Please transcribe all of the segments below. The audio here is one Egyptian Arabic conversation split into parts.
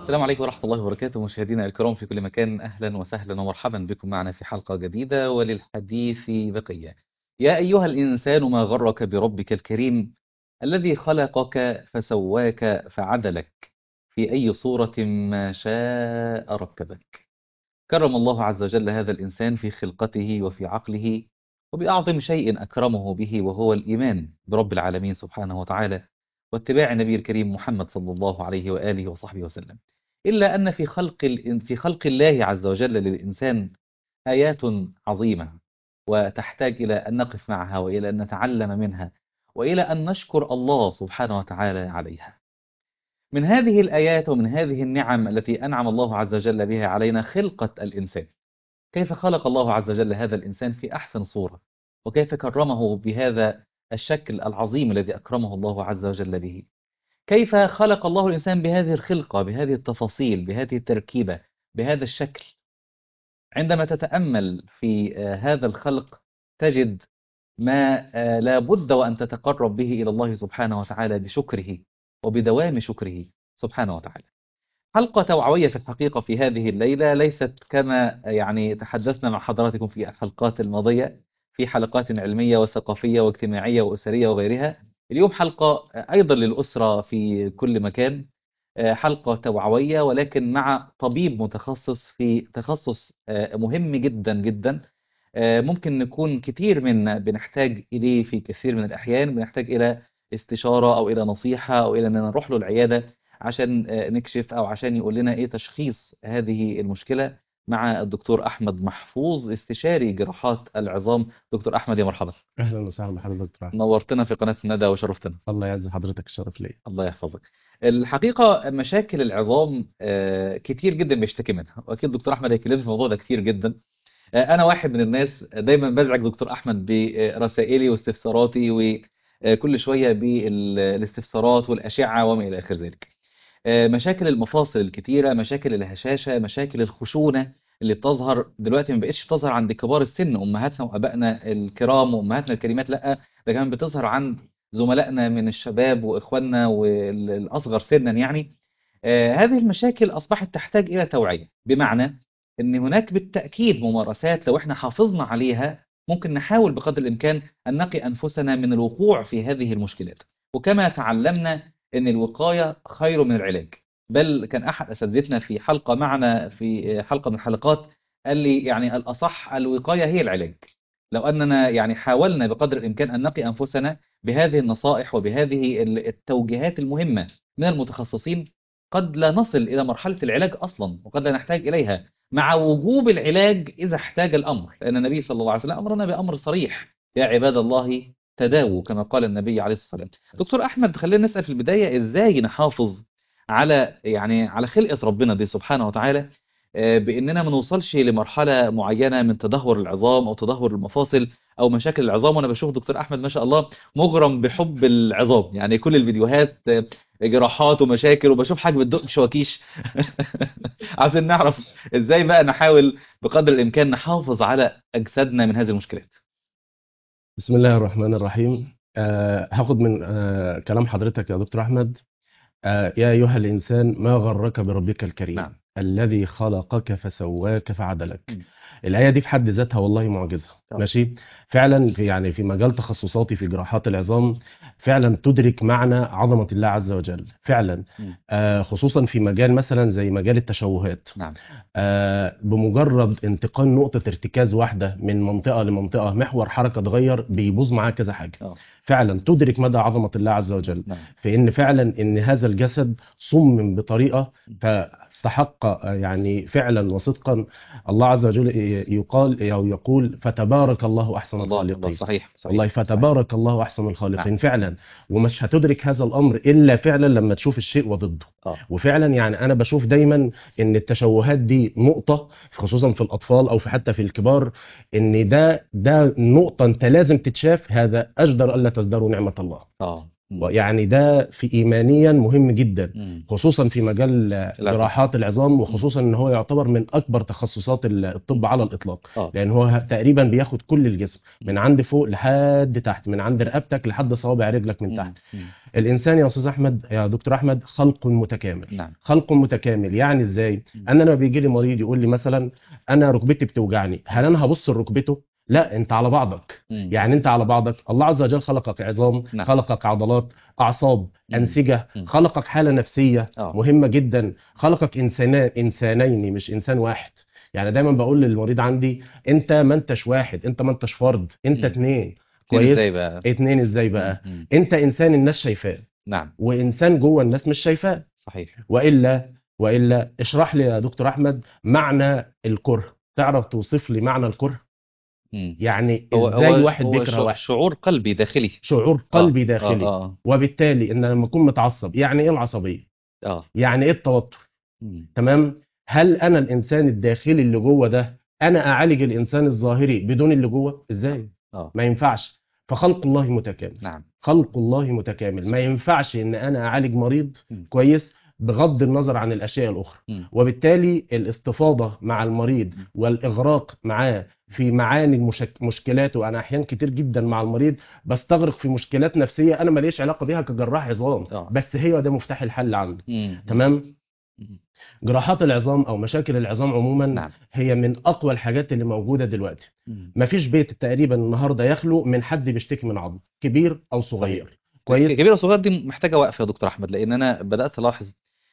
السلام عليكم ورحمة الله وبركاته مشاهدينا الكرام في كل مكان أهلا وسهلا ومرحبا بكم معنا في حلقة جديدة وللحديث بقية يا أيها الإنسان ما غرك بربك الكريم الذي خلقك فسواك فعدلك في أي صورة ما شاء ركبك كرم الله عز وجل هذا الإنسان في خلقته وفي عقله وبأعظم شيء أكرمه به وهو الإيمان برب العالمين سبحانه وتعالى واتباع النبي الكريم محمد صلى الله عليه وآله وصحبه وسلم إلا أن في خلق ال- في خلق الله عز وجل للإنسان آيات عظيمة وتحتاج إلى أن نقف معها وإلى أن نتعلم منها وإلى أن نشكر الله سبحانه وتعالى عليها من هذه الآيات ومن هذه النعم التي أنعم الله عز وجل بها علينا خلقة الإنسان كيف خلق الله عز وجل هذا الإنسان في أحسن صورة وكيف كرمه بهذا الشكل العظيم الذي أكرمه الله عز وجل به كيف خلق الله الإنسان بهذه الخلقة بهذه التفاصيل بهذه التركيبة بهذا الشكل عندما تتأمل في آه، هذا الخلق تجد ما آه، لا بد وأن تتقرب به إلى الله سبحانه وتعالى بشكره وبدوام شكره سبحانه وتعالى حلقة توعوية في الحقيقة في هذه الليلة ليست كما يعني تحدثنا مع حضراتكم في الحلقات الماضية في حلقات علمية وثقافية واجتماعية وأسرية وغيرها اليوم حلقة أيضا للأسرة في كل مكان آه، حلقة توعوية ولكن مع طبيب متخصص في تخصص آه، مهم جدا جدا آه، ممكن نكون كتير منا بنحتاج إليه في كثير من الأحيان بنحتاج إلى استشارة أو إلى نصيحة أو إلى أننا نروح له العيادة عشان آه، نكشف أو عشان يقول لنا إيه تشخيص هذه المشكلة مع الدكتور أحمد محفوظ استشاري جراحات العظام دكتور أحمد يا مرحبا اهلا وسهلا بحضرتك دكتور أحمد. نورتنا في قناة الندى وشرفتنا الله يعز حضرتك الشرف ليا الله يحفظك الحقيقة مشاكل العظام آه، كتير جدا بيشتكي منها وأكيد دكتور أحمد هيكلمنا في الموضوع ده كتير جدا آه، أنا واحد من الناس دايما بزعج دكتور أحمد برسائلي واستفساراتي وكل شوية بالاستفسارات والأشعة وما إلى آخر ذلك آه، مشاكل المفاصل الكتيرة مشاكل الهشاشة مشاكل الخشونة اللي بتظهر دلوقتي ما بقتش بتظهر عند كبار السن أمهاتنا وأبائنا الكرام وأمهاتنا الكريمات لأ ده كمان بتظهر عند زملائنا من الشباب وإخواننا والأصغر سنا يعني آه، هذه المشاكل أصبحت تحتاج إلى توعية بمعنى أن هناك بالتأكيد ممارسات لو احنا حافظنا عليها ممكن نحاول بقدر الإمكان أن نقي أنفسنا من الوقوع في هذه المشكلات وكما تعلمنا أن الوقاية خير من العلاج بل كان أحد أساتذتنا في حلقة معنا في حلقة من الحلقات قال لي يعني الأصح الوقاية هي العلاج لو أننا يعني حاولنا بقدر الإمكان أن نقي أنفسنا بهذه النصائح وبهذه التوجيهات المهمة من المتخصصين قد لا نصل إلى مرحلة العلاج أصلا وقد لا نحتاج إليها مع وجوب العلاج إذا احتاج الأمر لأن النبي صلى الله عليه وسلم أمرنا بأمر صريح يا عباد الله تداووا كما قال النبي عليه الصلاة والسلام دكتور أحمد خلينا نسأل في البداية إزاي نحافظ على يعني على خلقة ربنا دي سبحانه وتعالى آه، بأننا ما نوصلش لمرحلة معينة من تدهور العظام أو تدهور المفاصل أو مشاكل العظام وأنا بشوف دكتور أحمد ما شاء الله مغرم بحب العظام يعني كل الفيديوهات آه، جراحات ومشاكل وبشوف حاجة بتدق شواكيش عشان نعرف ازاي بقى نحاول بقدر الامكان نحافظ على اجسادنا من هذه المشكلات بسم الله الرحمن الرحيم آه هاخد من آه كلام حضرتك يا دكتور احمد آه يا ايها الانسان ما غرك بربك الكريم نعم. الذي خلقك فسواك فعدلك م. الايه دي في حد ذاتها والله معجزه طبعا. ماشي فعلا في يعني في مجال تخصصاتي في جراحات العظام فعلا تدرك معنى عظمه الله عز وجل فعلا م. آه خصوصا في مجال مثلا زي مجال التشوهات نعم آه، بمجرد انتقال نقطة ارتكاز واحدة من منطقة لمنطقة محور حركة اتغير بيبوظ معاه كذا حاجة اه فعلا تدرك مدى عظمة الله عز وجل نعم في ان فعلا ان هذا الجسد صمم بطريقة فاستحق آه، يعني فعلا وصدقا الله عز وجل يقال او يقول فتبارك الله احسن الله الله الخالقين صحيح صحيح والله صحيح. فتبارك الله احسن الخالقين نعم. فعلا ومش هتدرك هذا الامر الا فعلا لما تشوف الشيء وضده اه وفعلا يعني انا بشوف دايما ان التشوهات دي نقطه خصوصا في الاطفال او في حتى في الكبار ان ده ده نقطه انت لازم تتشاف هذا اجدر الا تزدروا نعمه الله اه مم. يعني ده في ايمانيا مهم جدا مم. خصوصا في مجال جراحات العظام وخصوصا ان هو يعتبر من اكبر تخصصات الطب على الاطلاق اه لان هو تقريبا بياخد كل الجسم من عند فوق لحد تحت من عند رقبتك لحد صوابع رجلك من تحت مم. مم. الانسان يا استاذ احمد يا دكتور احمد خلق متكامل نعم خلق متكامل يعني ازاي مم. انا لما بيجي لي مريض يقول لي مثلا انا ركبتي بتوجعني هل انا هبص لركبته لا انت على بعضك مم. يعني انت على بعضك الله عز وجل خلقك عظام نعم. خلقك عضلات اعصاب مم. انسجه مم. خلقك حاله نفسيه اه مهمه جدا خلقك انسانان انسانين مش انسان واحد يعني دايما بقول للمريض عندي انت ما انتش واحد انت ما انتش فرد انت مم. اتنين كويس كويس ازاي بقى اتنين ازاي بقى مم. مم. انت انسان الناس شايفاه نعم وانسان جوه الناس مش شايفاه صحيح والا والا اشرح لي يا دكتور احمد معنى الكره تعرف توصف لي معنى الكره مم. يعني هو ازاي هو واحد هو بيكره شع- واحد شعور قلبي داخلي شعور اه قلبي اه داخلي اه وبالتالي ان لما اكون متعصب يعني ايه العصبيه اه يعني ايه التوتر مم. تمام هل انا الانسان الداخلي اللي جوه ده انا اعالج الانسان الظاهري بدون اللي جوه ازاي اه ما ينفعش فخلق الله متكامل نعم خلق الله متكامل ما ينفعش ان انا اعالج مريض مم. كويس بغض النظر عن الاشياء الاخرى مم. وبالتالي الاستفاضه مع المريض مم. والاغراق معاه في معاني المشك... مشكلاته انا احيان كتير جدا مع المريض بستغرق في مشكلات نفسيه انا ماليش علاقه بيها كجراح عظام اه بس هي ده مفتاح الحل عنده مم. تمام مم. جراحات العظام او مشاكل العظام عموما نعم هي من اقوى الحاجات اللي موجوده دلوقتي مم. مفيش بيت تقريبا النهارده يخلو من حد بيشتكي من عظم كبير او صغير كويس كبيرة وصغيرة دي محتاجة وقفة يا دكتور أحمد لأن أنا بدأت ألاحظ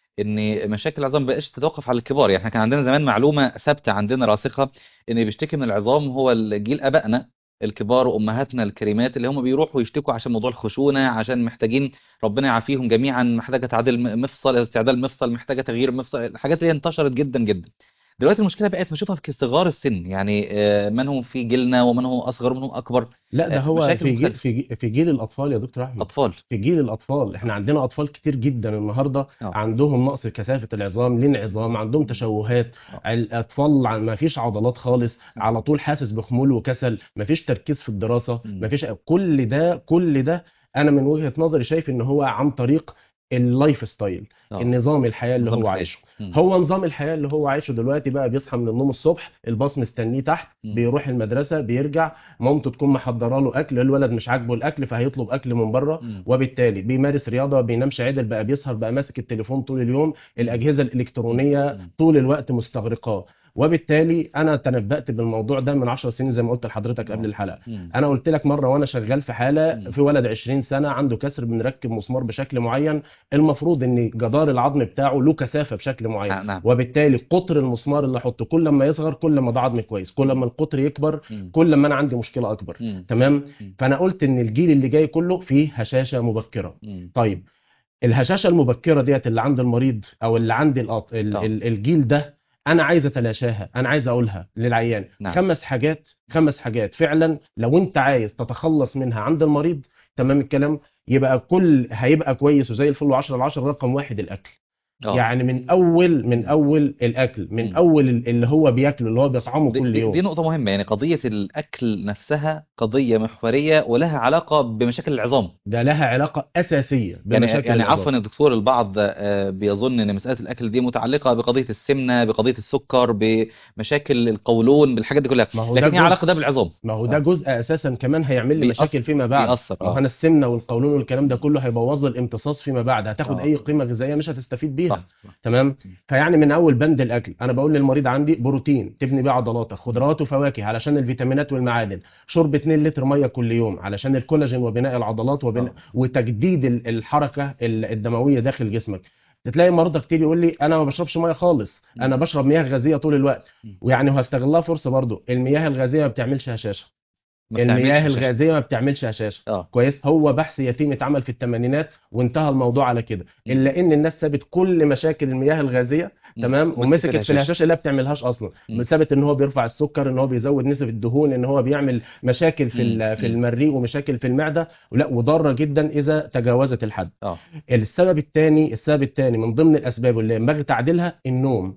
إن مشاكل العظام ما بقتش تتوقف على الكبار يعني إحنا كان عندنا زمان معلومة ثابتة عندنا راسخة إن اللي بيشتكي من العظام هو الجيل آبائنا الكبار وأمهاتنا الكريمات اللي هم بيروحوا يشتكوا عشان موضوع الخشونة عشان محتاجين ربنا يعافيهم جميعا محتاجة تعديل م- مفصل استعدال مفصل محتاجة تغيير مفصل الحاجات اللي هي انتشرت جدا جدا دلوقتي المشكلة بقت بشوفها في صغار السن يعني آه، من هم في جيلنا ومن هم أصغر ومن هم أكبر لا ده آه، هو مشاكل في جيل مختلفة في جيل في جيل الاطفال يا دكتور احمد أطفال في جيل الاطفال احنا عندنا اطفال كتير جدا النهارده اه عندهم نقص كثافه العظام لين عظام عندهم تشوهات اه الاطفال ع- ما فيش عضلات خالص على طول حاسس بخمول وكسل ما فيش تركيز في الدراسه مم. ما فيش كل ده كل ده انا من وجهه نظري شايف ان هو عن طريق اللايف ستايل اه النظام الحياه اللي نظام هو الحياة عايشه مم. هو نظام الحياه اللي هو عايشه دلوقتي بقى بيصحى من النوم الصبح الباص مستنيه تحت مم. بيروح المدرسه بيرجع مامته تكون محضره له اكل الولد مش عاجبه الاكل فهيطلب اكل من بره مم. وبالتالي بيمارس رياضه بينامش عدل بقى بيسهر بقى ماسك التليفون طول اليوم الاجهزه الالكترونيه مم. طول الوقت مستغرقاه وبالتالي انا تنبأت بالموضوع ده من 10 سنين زي ما قلت لحضرتك قبل اه الحلقه مم. انا قلت لك مره وانا شغال في حاله مم. في ولد 20 سنه عنده كسر بنركب مسمار بشكل معين المفروض ان جدار العظم بتاعه له كثافه بشكل معين آه، نعم وبالتالي قطر المسمار اللي احطه كل ما يصغر كل ما ده عظم كويس كل ما القطر يكبر مم. كل ما انا عندي مشكله اكبر مم. تمام مم. فانا قلت ان الجيل اللي جاي كله فيه هشاشه مبكره مم. طيب الهشاشه المبكره ديت اللي عند المريض او اللي عند الأط... ال... اه ال- الجيل ده انا عايز اتلاشاها انا عايز اقولها للعيان نعم خمس حاجات خمس حاجات فعلا لو انت عايز تتخلص منها عند المريض تمام الكلام يبقى كل هيبقى كويس وزي الفل و10 ال10 رقم واحد الاكل اه يعني من اول من مم. اول الاكل من مم. اول اللي هو بياكله اللي هو بيطعمه دي, كل دي, دي يوم نقطة مهمة يعني قضية الأكل نفسها قضية محورية ولها علاقة بمشاكل العظام ده لها علاقه اساسيه يعني بمشاكل يعني العظام عفوا يا دكتور البعض آه، بيظن ان مسألة الأكل دي متعلقة بقضية السمنة بقضية السكر بمشاكل القولون بالحاجات دي كلها ما هو ده لكن هي جزء علاقة ده بالعظام ما هو ده اه جزء اساسا كمان هيعمل لي بيأثر مشاكل فيما بعد بيأثر ما هو اه انا السمنه والقولون والكلام ده مم. كله هيبوظ لي الامتصاص فيما بعد هتاخد اي اه قيمه غذائيه مش هتستفيد صح بيها صح تمام مم. فيعني من اول بند الاكل انا بقول للمريض عندي بروتين تبني بيه عضلاتك خضروات وفواكه علشان الفيتامينات والمعادن شرب 2 لتر ميه كل يوم علشان الكولاجين وبناء العضلات وبناء اه وتجديد ال- الحركه ال- الدمويه داخل جسمك تلاقي مرضى كتير يقول لي انا ما بشربش ميه خالص انا مم. بشرب مياه غازيه طول الوقت مم. ويعني وهستغلها فرصه برضو المياه الغازيه ما بتعملش هشاشه ما بتعملش المياه هشاشة الغازيه ما بتعملش هشاشه اه كويس هو بحث يتيم اتعمل في الثمانينات وانتهى الموضوع على كده مم. الا ان الناس سابت كل مشاكل المياه الغازيه مم. تمام ومسكت في ومسكت في الهشاشة الهشاشه اللي ما بتعملهاش اصلا مم. ثابت ان هو بيرفع السكر ان هو بيزود نسب الدهون ان هو بيعمل مشاكل في مم. ال- في مم. المريء ومشاكل في المعده ولا وضاره جدا اذا تجاوزت الحد اه السبب الثاني السبب الثاني من ضمن الاسباب اللي ينبغي تعديلها النوم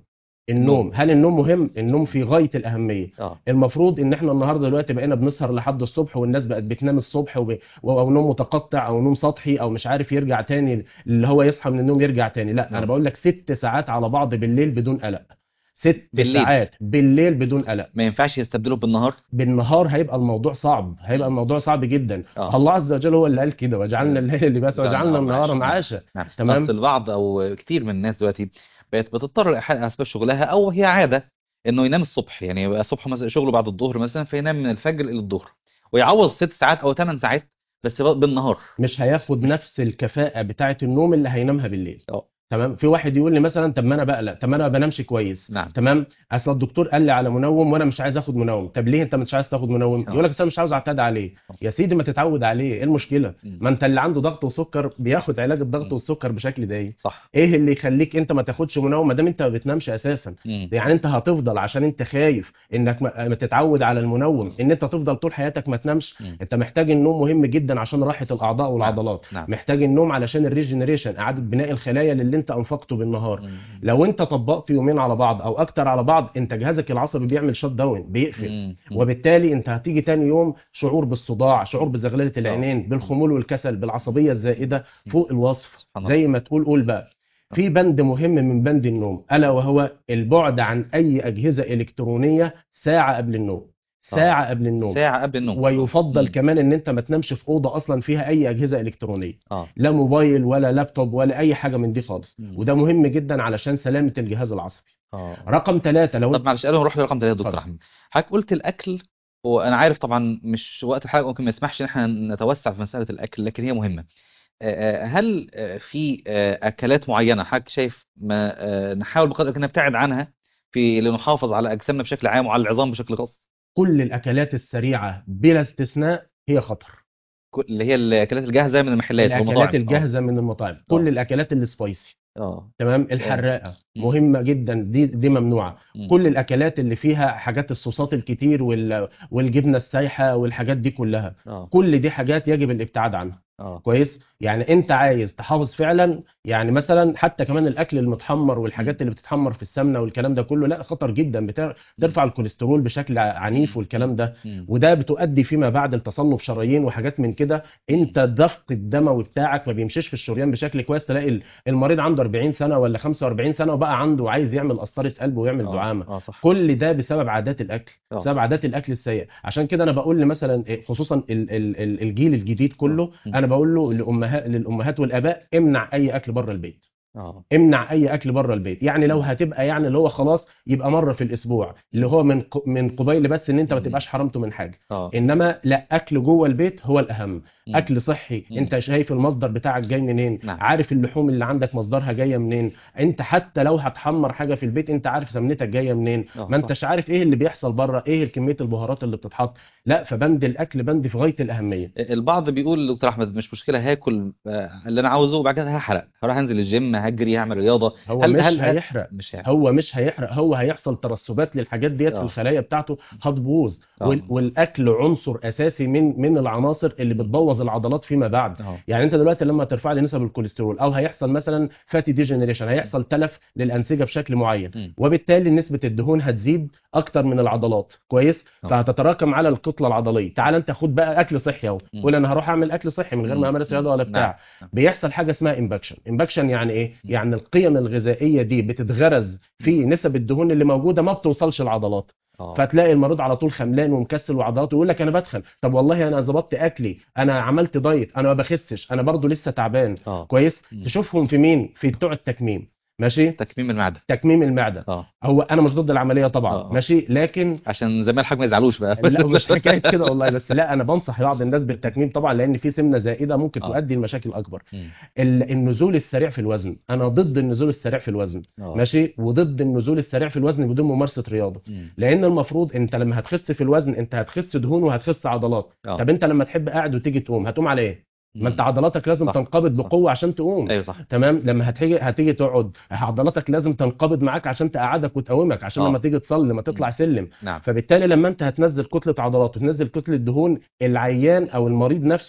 النوم هل النوم مهم النوم في غايه الاهميه اه المفروض ان احنا النهارده دلوقتي بقينا بنسهر لحد الصبح والناس بقت بتنام الصبح وب... او نوم متقطع او نوم سطحي او مش عارف يرجع تاني اللي هو يصحى من النوم يرجع تاني لا آه. انا بقول لك ست ساعات على بعض بالليل بدون قلق ست بالليل. ساعات بالليل بدون قلق ما ينفعش يستبدله بالنهار بالنهار هيبقى الموضوع صعب هيبقى الموضوع صعب جدا اه الله عز وجل هو اللي قال كده وجعلنا الليل لباسا وجعلنا وجعلنا النهار النهار معاشا. معاشا نعم تمام. بس البعض او كتير من الناس دلوقتي بقت بتضطر لأحد اسباب شغلها او هي عاده انه ينام الصبح يعني يبقى الصبح مثلا شغله بعد الظهر مثلا فينام من الفجر الى الظهر ويعوض ست ساعات او ثمان ساعات بس بقى بالنهار مش هياخد نفس الكفاءة بتاعة النوم اللي هينامها بالليل اه. تمام في واحد يقول لي مثلا طب ما انا بقلق طب ما انا ما بنامش كويس نعم تمام اصل الدكتور قال لي على منوم وانا مش عايز اخد منوم طب ليه انت مش عايز تاخد منوم اه. يقول لك أصل انا مش عاوز اعتاد عليه اه. يا سيدي ما تتعود عليه ايه المشكله مم. ما انت اللي عنده ضغط وسكر بياخد علاج الضغط مم. والسكر بشكل دايم صح ايه اللي يخليك انت ما تاخدش منوم ما دام انت ما بتنامش اساسا مم. يعني انت هتفضل عشان انت خايف انك ما ما تتعود على المنوم ان انت تفضل طول حياتك ما تنامش مم. انت محتاج النوم مهم جدا عشان راحه الاعضاء والعضلات نعم محتاج النوم علشان الريجنريشن اعاده بناء الخلايا اللي انت انفقته بالنهار مم. لو انت طبقت يومين على بعض او اكتر على بعض انت جهازك العصبي بيعمل شت داون بيقفل مم. مم. وبالتالي انت هتيجي تاني يوم شعور بالصداع شعور بزغلله العينين بالخمول والكسل بالعصبيه الزائده فوق الوصف سبحان الله. زي ما تقول قول بقى في بند مهم من بند النوم الا وهو البعد عن اي اجهزه الكترونيه ساعه قبل النوم ساعه قبل النوم ساعة قبل النوم ويفضل مم. كمان ان انت ما تنامش في اوضه اصلا فيها اي اجهزه الكترونيه اه لا موبايل ولا لابتوب ولا اي حاجه من دي خالص مم. وده مهم جدا علشان سلامه الجهاز العصبي اه رقم ثلاثة لو طب معلش قبل ما نروح لرقم ثلاثة يا دكتور اتفضل. احمد حضرتك قلت الاكل وانا عارف طبعا مش وقت الحلقه ممكن ما يسمحش ان احنا نتوسع في مساله الاكل لكن هي مهمه آه، آه، هل آه، في آه، اكلات معينه حضرتك شايف ما آه، نحاول بقدر الامكان نبتعد عنها في لنحافظ على اجسامنا بشكل عام وعلى العظام بشكل خاص كل الاكلات السريعه بلا استثناء هي خطر كل- اللي هي الاكلات الجاهزه من المحلات الاكلات والمطاعم الجاهزه من المطاعم كل الاكلات السبايسي اه تمام الحراقه مم. مهمه جدا دي دي ممنوعه مم. كل الاكلات اللي فيها حاجات الصوصات الكتير وال... والجبنه السايحه والحاجات دي كلها اه كل دي حاجات يجب الابتعاد عنها اه كويس يعني انت عايز تحافظ فعلا يعني مثلا حتى كمان الاكل المتحمر والحاجات اللي بتتحمر في السمنه والكلام ده كله لا خطر جدا بتر- بترفع الكوليسترول بشكل عنيف والكلام ده مم. وده بتؤدي فيما بعد لتصلب شرايين وحاجات من كده انت الدفق الدموي بتاعك ما بيمشيش في الشريان بشكل كويس تلاقي ال- المريض عنده 40 سنه ولا 45 سنه وبقى عنده عايز يعمل قسطره قلب ويعمل اه دعامه اه صح كل ده بسبب عادات الاكل اه بسبب عادات الاكل السيئه عشان كده انا بقول مثلا خصوصا ال- ال- ال- الجيل الجديد كله مم. انا بقول له لامهات للامهات والاباء امنع اي اكل بره البيت اه امنع اي اكل بره البيت يعني لو مم. هتبقى يعني اللي هو خلاص يبقى مره في الاسبوع اللي هو من ق- من قبيل بس ان انت ما مم. تبقاش حرمته من حاجه اه انما لا اكل جوه البيت هو الاهم مم. اكل صحي مم. انت شايف المصدر بتاعك جاي منين نعم. عارف اللحوم اللي عندك مصدرها جايه منين انت حتى لو هتحمر حاجه في البيت انت عارف سمنتك جايه منين اه ما صح. انتش عارف ايه اللي بيحصل بره ايه كميه البهارات اللي بتتحط لا فبند الاكل بند في غايه الاهميه البعض بيقول دكتور احمد مش مشكله هاكل آه، اللي انا عاوزه وبعد كده هحرق هروح انزل الجيم هجري هعمل رياضه هو هل- مش هل- هل- هيحرق مش هيحرق هو مش هيحرق هو هيحصل ترسبات للحاجات ديت في اه. الخلايا بتاعته هتبوظ اه. وال- والاكل عنصر اساسي من من العناصر اللي بتبوظ العضلات فيما بعد اه يعني انت دلوقتي لما ترفع لي نسب الكوليسترول او هيحصل مثلا فاتي ديجنريشن هيحصل تلف للانسجه بشكل معين مم. وبالتالي نسبه الدهون هتزيد اكتر من العضلات كويس اه. فهتتراكم على الكتله العضليه تعال انت خد بقى اكل صحي اهو مم. قول انا هروح اعمل اكل صحي من غير مم. ما امارس رياضه ولا نعم. بتاع نعم. بيحصل حاجه اسمها امباكشن امباكشن يعني ايه مم. يعني القيم الغذائيه دي بتتغرز في نسب الدهون اللي موجوده ما بتوصلش العضلات اه فتلاقي المريض على طول خملان ومكسل وعضلاته يقول لك انا بدخل طب والله انا ظبطت اكلي انا عملت دايت انا ما بخسش انا برضو لسه تعبان اه كويس مم. تشوفهم في مين في بتوع التكميم ماشي تكميم المعده تكميم المعده اه هو انا مش ضد العمليه طبعا آه. ماشي لكن عشان زمان الحاج ما يزعلوش بقى لا مش حكايه كده والله بس لا انا بنصح بعض الناس بالتكميم طبعا لان في سمنه زائده ممكن آه. تؤدي لمشاكل اكبر مم. ال- النزول السريع في الوزن انا ضد النزول السريع في الوزن اه ماشي وضد النزول السريع في الوزن بدون ممارسه رياضه مم. لان المفروض انت لما هتخس في الوزن انت هتخس دهون وهتخس عضلات اه طب انت لما تحب قاعد وتيجي تقوم هتقوم على ايه ما انت مم. عضلاتك لازم صح. تنقبض صح. بقوه عشان تقوم ايوه صح تمام لما هتيجي هتيجي تقعد عضلاتك لازم تنقبض معاك عشان تقعدك وتقومك عشان آه. لما تيجي تصلي لما تطلع سلم نعم فبالتالي لما انت هتنزل كتله عضلات وتنزل كتله دهون العيان او المريض نفسه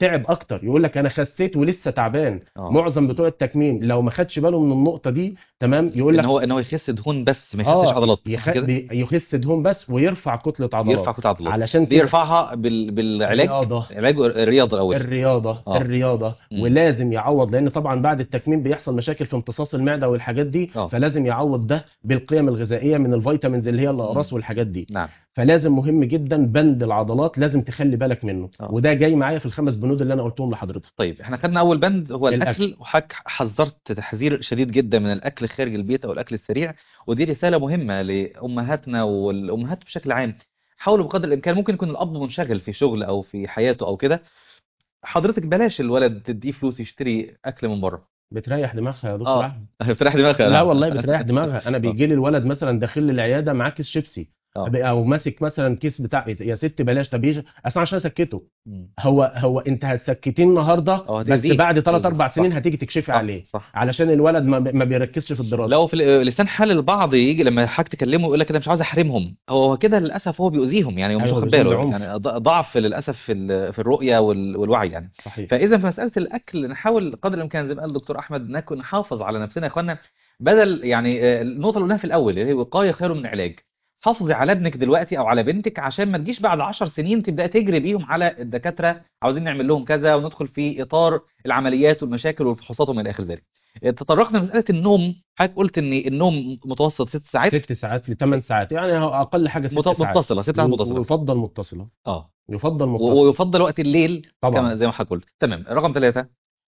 تعب اكتر يقول لك انا خسيت ولسه تعبان اه معظم بتوع التكميم لو ما خدش باله من النقطه دي تمام يقول ان لك هو ان هو يخس دهون بس ما يخسش اه عضلات صح يخ... كده بي- يخس دهون بس ويرفع كتله عضلات يرفع كتله عضلات علشان كده بيرفعها بال... بالعلاج الرياضه علاج الرياضه الاول الرياضه اه الرياضه مم. ولازم يعوض لان طبعا بعد التكميم بيحصل مشاكل في امتصاص المعده والحاجات دي اه فلازم يعوض ده بالقيم الغذائيه من الفيتامينز اللي هي مم. الاقراص والحاجات دي نعم فلازم مهم جدا بند العضلات لازم تخلي بالك منه اه وده جاي معايا في الخمس بنود اللي انا قلتهم لحضرتك طيب احنا خدنا اول بند هو الاكل الاكل وحضرتك حذرت تحذير شديد جدا من الاكل خارج البيت او الاكل السريع ودي رساله مهمه لامهاتنا والامهات بشكل عام حاولوا بقدر الامكان ممكن يكون الاب منشغل في شغل او في حياته او كده حضرتك بلاش الولد تديه فلوس يشتري اكل من بره بتريح دماغها يا دكتور اه احمد بتريح دماغها لا نعم والله بتريح دماغها انا اه بيجي لي الولد مثلا داخل لي العياده معاه كيس شيبسي اه او ماسك مثلا كيس بتاع يا ست بلاش طب يجي اصلا عشان اسكته مم. هو هو انت هتسكتيه النهارده اه بس هتأذيه بعد 3 هتأذيه 4 سنين صح هتيجي تكشفي صح عليه صح علشان الولد ما, ما بيركزش في الدراسه لو في ال- لسان حال البعض يجي لما حضرتك تكلمه يقول لك كده مش عاوز احرمهم هو كده للاسف هو بيؤذيهم يعني هو مش ايوه واخد بيزيد باله بعنف يعني ض- ضعف للاسف في ال- في الرؤيه وال- والوعي يعني صحيح فاذا في مساله الاكل نحاول قدر الامكان زي ما قال الدكتور احمد نكون نحافظ على نفسنا يا اخوانا بدل يعني آه، النقطه اللي قلناها في الاول اللي هي وقايه خير من علاج حافظي على ابنك دلوقتي او على بنتك عشان ما تجيش بعد 10 سنين تبدا تجري بيهم على الدكاتره عاوزين نعمل لهم كذا وندخل في اطار العمليات والمشاكل والفحوصات وما الى اخر ذلك تطرقنا لمساله النوم حضرتك قلت ان النوم متوسط ست ساعات ست ساعات لثمان ساعات يعني هو اقل حاجه ست مت- ساعات متصله ست ساعات و- متصله ويفضل متصله اه يفضل و- متصله ويفضل وقت الليل كما طبعا زي ما حضرتك قلت تمام رقم ثلاثة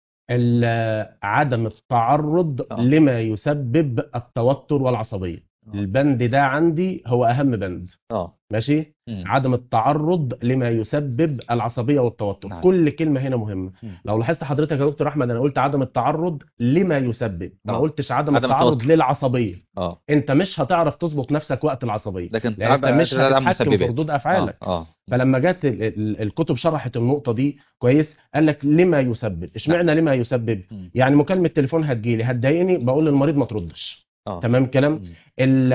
ال- عدم التعرض اه لما يسبب التوتر والعصبيه اه البند ده عندي هو اهم بند اه ماشي مم. عدم التعرض لما يسبب العصبيه والتوتر نعم كل كلمه هنا مهمه مم. لو لاحظت حضرتك يا دكتور احمد انا قلت عدم التعرض لما يسبب ما اه قلتش عدم عدم التعرض التوتر للعصبيه اه انت مش هتعرف تظبط نفسك وقت العصبيه لكن لان انت عدم مش عدم هتتحكم في مسببات ردود اه افعالك اه مم. فلما جت ال- ال- الكتب شرحت النقطه دي كويس قال لك لما يسبب نعم اشمعنى لما يسبب مم. يعني مكالمه تليفون هتجيلي هتضايقني بقول للمريض ما تردش اه تمام كلام مم. ال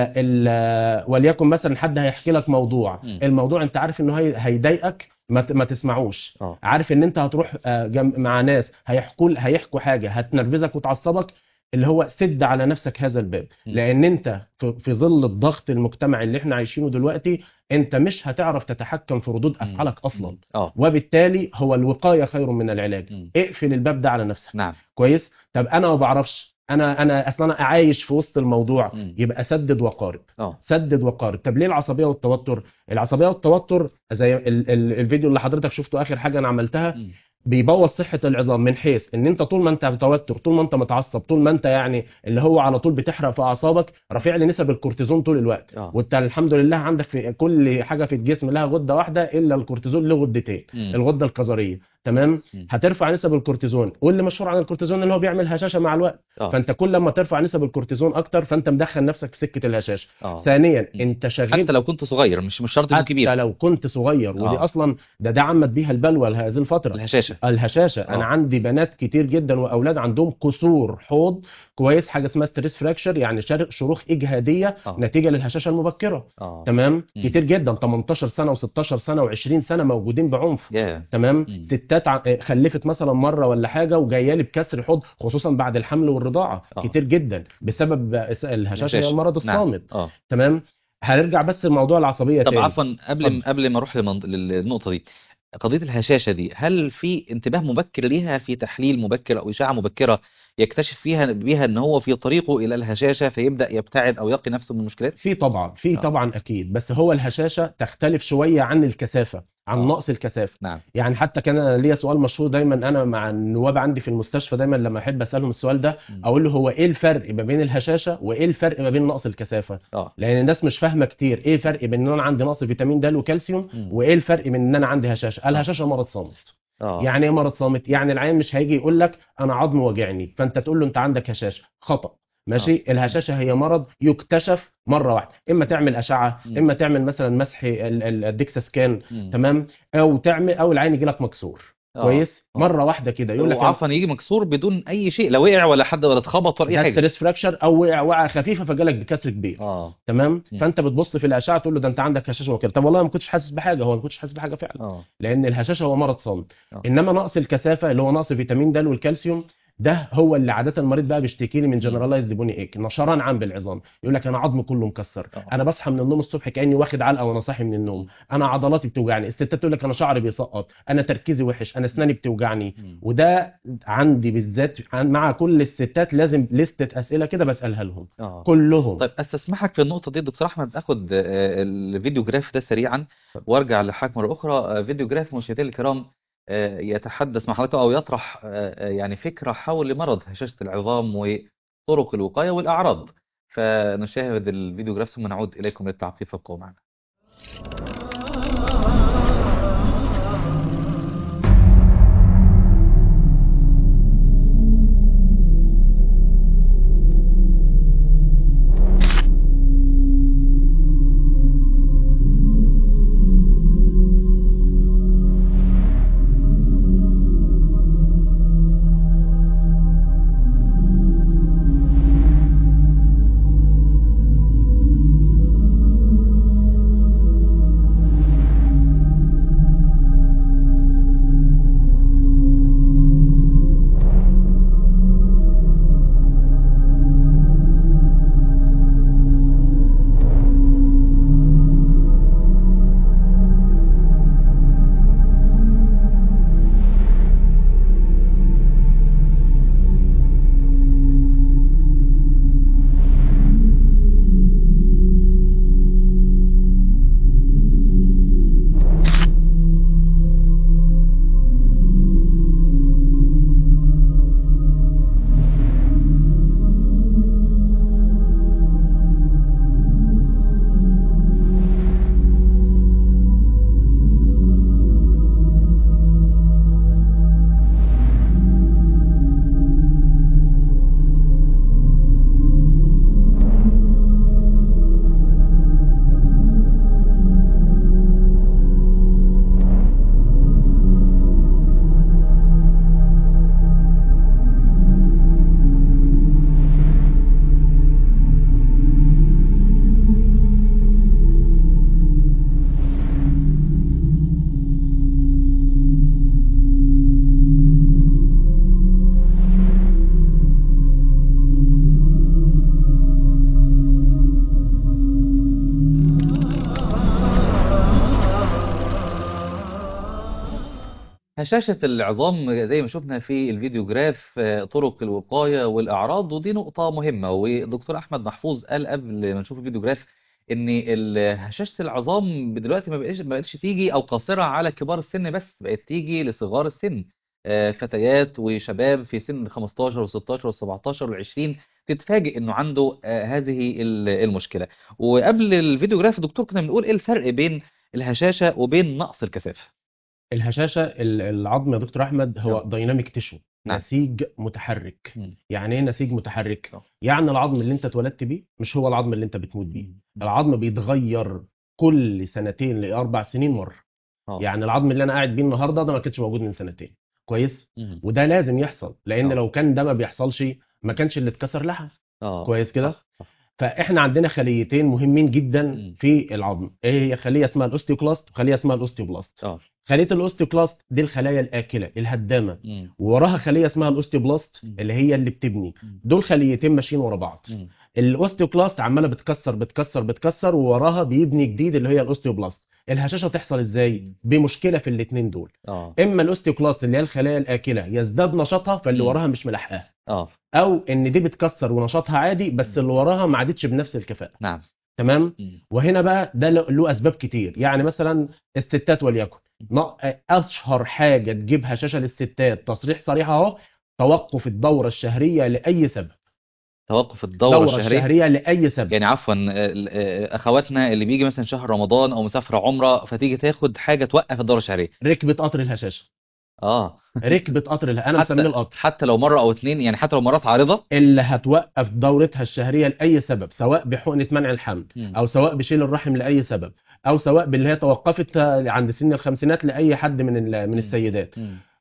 ال وليكن مثلا حد هيحكي لك موضوع مم. الموضوع انت عارف انه هي هيضايقك ما ت- ما تسمعوش اه عارف ان انت هتروح آه، جم- مع ناس هيحكوا هيحكوا حاجه هتنرفزك وتعصبك اللي هو سد على نفسك هذا الباب مم. لان انت في في ظل الضغط المجتمعي اللي احنا عايشينه دلوقتي انت مش هتعرف تتحكم في ردود مم. افعالك اصلا مم. اه وبالتالي هو الوقايه خير من العلاج مم. اقفل الباب ده على نفسك نعم كويس طب انا ما بعرفش انا انا اصلا انا عايش في وسط الموضوع مم. يبقى سدد وقارب اه سدد وقارب طب ليه العصبيه والتوتر العصبيه والتوتر زي ال ال الفيديو اللي حضرتك شفته اخر حاجه انا عملتها مم. بيبوظ صحه العظام من حيث ان انت طول ما انت متوتر طول ما انت متعصب طول ما انت يعني اللي هو على طول بتحرق في اعصابك رافع لي نسب الكورتيزون طول الوقت اه وانت الحمد لله عندك في كل حاجه في الجسم لها غده واحده الا الكورتيزون له غدتين مم. الغده الكظريه تمام مم. هترفع نسب الكورتيزون واللي مشهور عن الكورتيزون ان هو بيعمل هشاشه مع الوقت اه فانت كل لما ترفع نسب الكورتيزون اكتر فانت مدخل نفسك في سكه الهشاشه اه ثانيا مم. انت شغال حتى لو كنت صغير مش مش شرط تكون حتى كبير لو كنت صغير ودي اه اصلا ده ده عمت بيها البلوى لهذه الفتره الهشاشة الهشاشه انا اه عندي بنات كتير جدا واولاد عندهم كسور حوض كويس حاجه اسمها ستريس فراكشر يعني شر- شروخ اجهاديه اه نتيجه للهشاشه المبكره اه تمام مم. كتير جدا 18 سنه و16 سنه و20 سنه موجودين بعنف يا تمام مم. ستات ع- خلفت مثلا مره ولا حاجه وجايه لي بكسر حوض خصوصا بعد الحمل والرضاعه اه كتير جدا بسبب الهشاشه هي الهشاشة المرض نعم الصامت اه تمام هنرجع بس لموضوع العصبيه طب تاني عفوا قبل اتفضل قبل ما اروح للمنط- للنقطة دي قضية الهشاشة دي هل في انتباه مبكر ليها في تحليل مبكر او اشعة مبكرة يكتشف فيها بيها ان هو في طريقه الى الهشاشة فيبدأ يبتعد او يقي نفسه من المشكلات في طبعا في اه طبعا اكيد بس هو الهشاشه تختلف شويه عن الكثافه عن اه نقص الكثافه نعم يعني حتى كان أنا ليا سؤال مشهور دايما انا مع النواب عندي في المستشفى دايما لما احب اسالهم السؤال ده مم. اقول له هو ايه الفرق ما بين الهشاشه وايه الفرق ما بين نقص الكثافه اه لان الناس مش فاهمه كتير ايه الفرق بين ان انا عندي نقص فيتامين د وكالسيوم مم. وايه الفرق بين ان انا عندي هشاشه اه الهشاشه مرض صامت اه يعني ايه مرض صامت يعني العيان مش هيجي يقول لك انا عظمي واجعني فانت تقول له انت عندك هشاشه خطا اه ماشي مم. الهشاشه هي مرض يكتشف مره واحده اما تعمل اشعه مم. اما تعمل مثلا مسح ال- ال- الديكسا سكان مم. تمام او تعمل او العين يجي لك مكسور اه كويس اه مره واحده كده يقول لك أنا- وعفوا يجي مكسور بدون اي شيء لا وقع ولا حد ولا اتخبط ولا اي ده حاجه ستريس فراكشر او وقع وقعه خفيفه فجالك بكسر كبير اه تمام مم. فانت بتبص في الاشعه تقول له ده انت عندك هشاشه وكده طب والله ما كنتش حاسس بحاجه هو ما كنتش حاسس بحاجه فعلا اه لان الهشاشه هو مرض صامت آه. انما نقص الكثافه اللي هو نقص فيتامين د والكالسيوم ده هو اللي عاده المريض بقى بيشتكي لي من جنرالايزد بوني ايك نشران عام بالعظام يقول لك انا عظمي كله مكسر آه. انا بصحى من النوم الصبح كاني واخد علقه وانا صاحي من النوم انا عضلاتي بتوجعني الستات تقول لك انا شعري بيسقط انا تركيزي وحش انا اسناني بتوجعني مم. وده عندي بالذات عن- مع كل الستات لازم لستة اسئله كده بسالها لهم اه كلهم طيب استسمحك في النقطة دي دكتور أحمد أخد آه، الفيديو جراف ده سريعا وأرجع لحضرتك مرة أخرى آه، فيديو جراف مشاهدينا الكرام آه، يتحدث مع حضرتك أو يطرح آه، آه، يعني فكرة حول مرض هشاشة العظام وطرق الوقاية والأعراض فنشاهد الفيديو جراف ثم نعود إليكم للتعقيب فابقوا معنا هشاشة العظام زي ما شفنا في الفيديو جراف آه، طرق الوقاية والأعراض ودي نقطة مهمة ودكتور أحمد محفوظ قال قبل ما نشوف الفيديو جراف إن ال- هشاشة العظام دلوقتي ما بقتش ما بقتش تيجي أو قاصرة على كبار السن بس بقت تيجي لصغار السن آه، فتيات وشباب في سن 15 و16 و17 و20 تتفاجئ إنه عنده آه، هذه ال- المشكلة وقبل الفيديو جراف دكتور كنا بنقول إيه الفرق بين الهشاشة وبين نقص الكثافة الهشاشه ال- العظم يا دكتور احمد هو نعم. دايناميك تيشو نعم. نسيج متحرك مم. يعني ايه نسيج متحرك نعم. يعني العظم اللي انت اتولدت بيه مش هو العظم اللي انت بتموت بيه العظم بيتغير كل سنتين لاربع سنين مره آه. يعني العظم اللي انا قاعد بيه النهارده ده ما كانش موجود من سنتين كويس مم. وده لازم يحصل لان آه. لو كان ده ما بيحصلش ما كانش اللي اتكسر لحم اه كويس كده صح صح فاحنا عندنا خليتين مهمين جدا مم. في العظم ايه هي خليه اسمها الاوستيوكلاست وخليه اسمها الاوستيوبلاست اه خليه الاوستيوكلاست دي الخلايا الاكله الهدامه مم. ووراها خليه اسمها الاوستيوبلاست مم. اللي هي اللي بتبني مم. دول خليتين ماشيين ورا بعض مم. الاوستيوكلاست عماله بتكسر بتكسر بتكسر ووراها بيبني جديد اللي هي الاوستيوبلاست الهشاشه تحصل ازاي مم. بمشكله في الاثنين دول اه اما الاوستيوكلاست اللي هي الخلايا الاكله يزداد نشاطها فاللي مم. وراها مش ملاحقاها اه او ان دي بتكسر ونشاطها عادي بس مم. اللي وراها ما عادتش بنفس الكفاءه نعم تمام مم. وهنا بقى ده له له اسباب كتير يعني مثلا الستات وليكن ن- اشهر حاجه تجيب هشاشه للستات تصريح صريح اهو توقف الدوره الشهريه لاي سبب توقف الدورة الدوره الشهرية الشهريه لاي سبب يعني عفوا آه، آه، اخواتنا اللي بيجي مثلا شهر رمضان او مسافرة عمرة فتيجي تاخد حاجة توقف الدورة الشهرية ركبه قطر الهشاشه اه ركبه قطر اله... انا مسميه حتى القطر حتى لو مرة او اتنين يعني حتى لو مرات عارضة اللي هتوقف دورتها الشهريه لاي سبب سواء بحقنه منع الحمل مم. او سواء بشيل الرحم لاي سبب او سواء باللي هي توقفت عند سن الخمسينات لاي حد من ال- من مم. السيدات مم.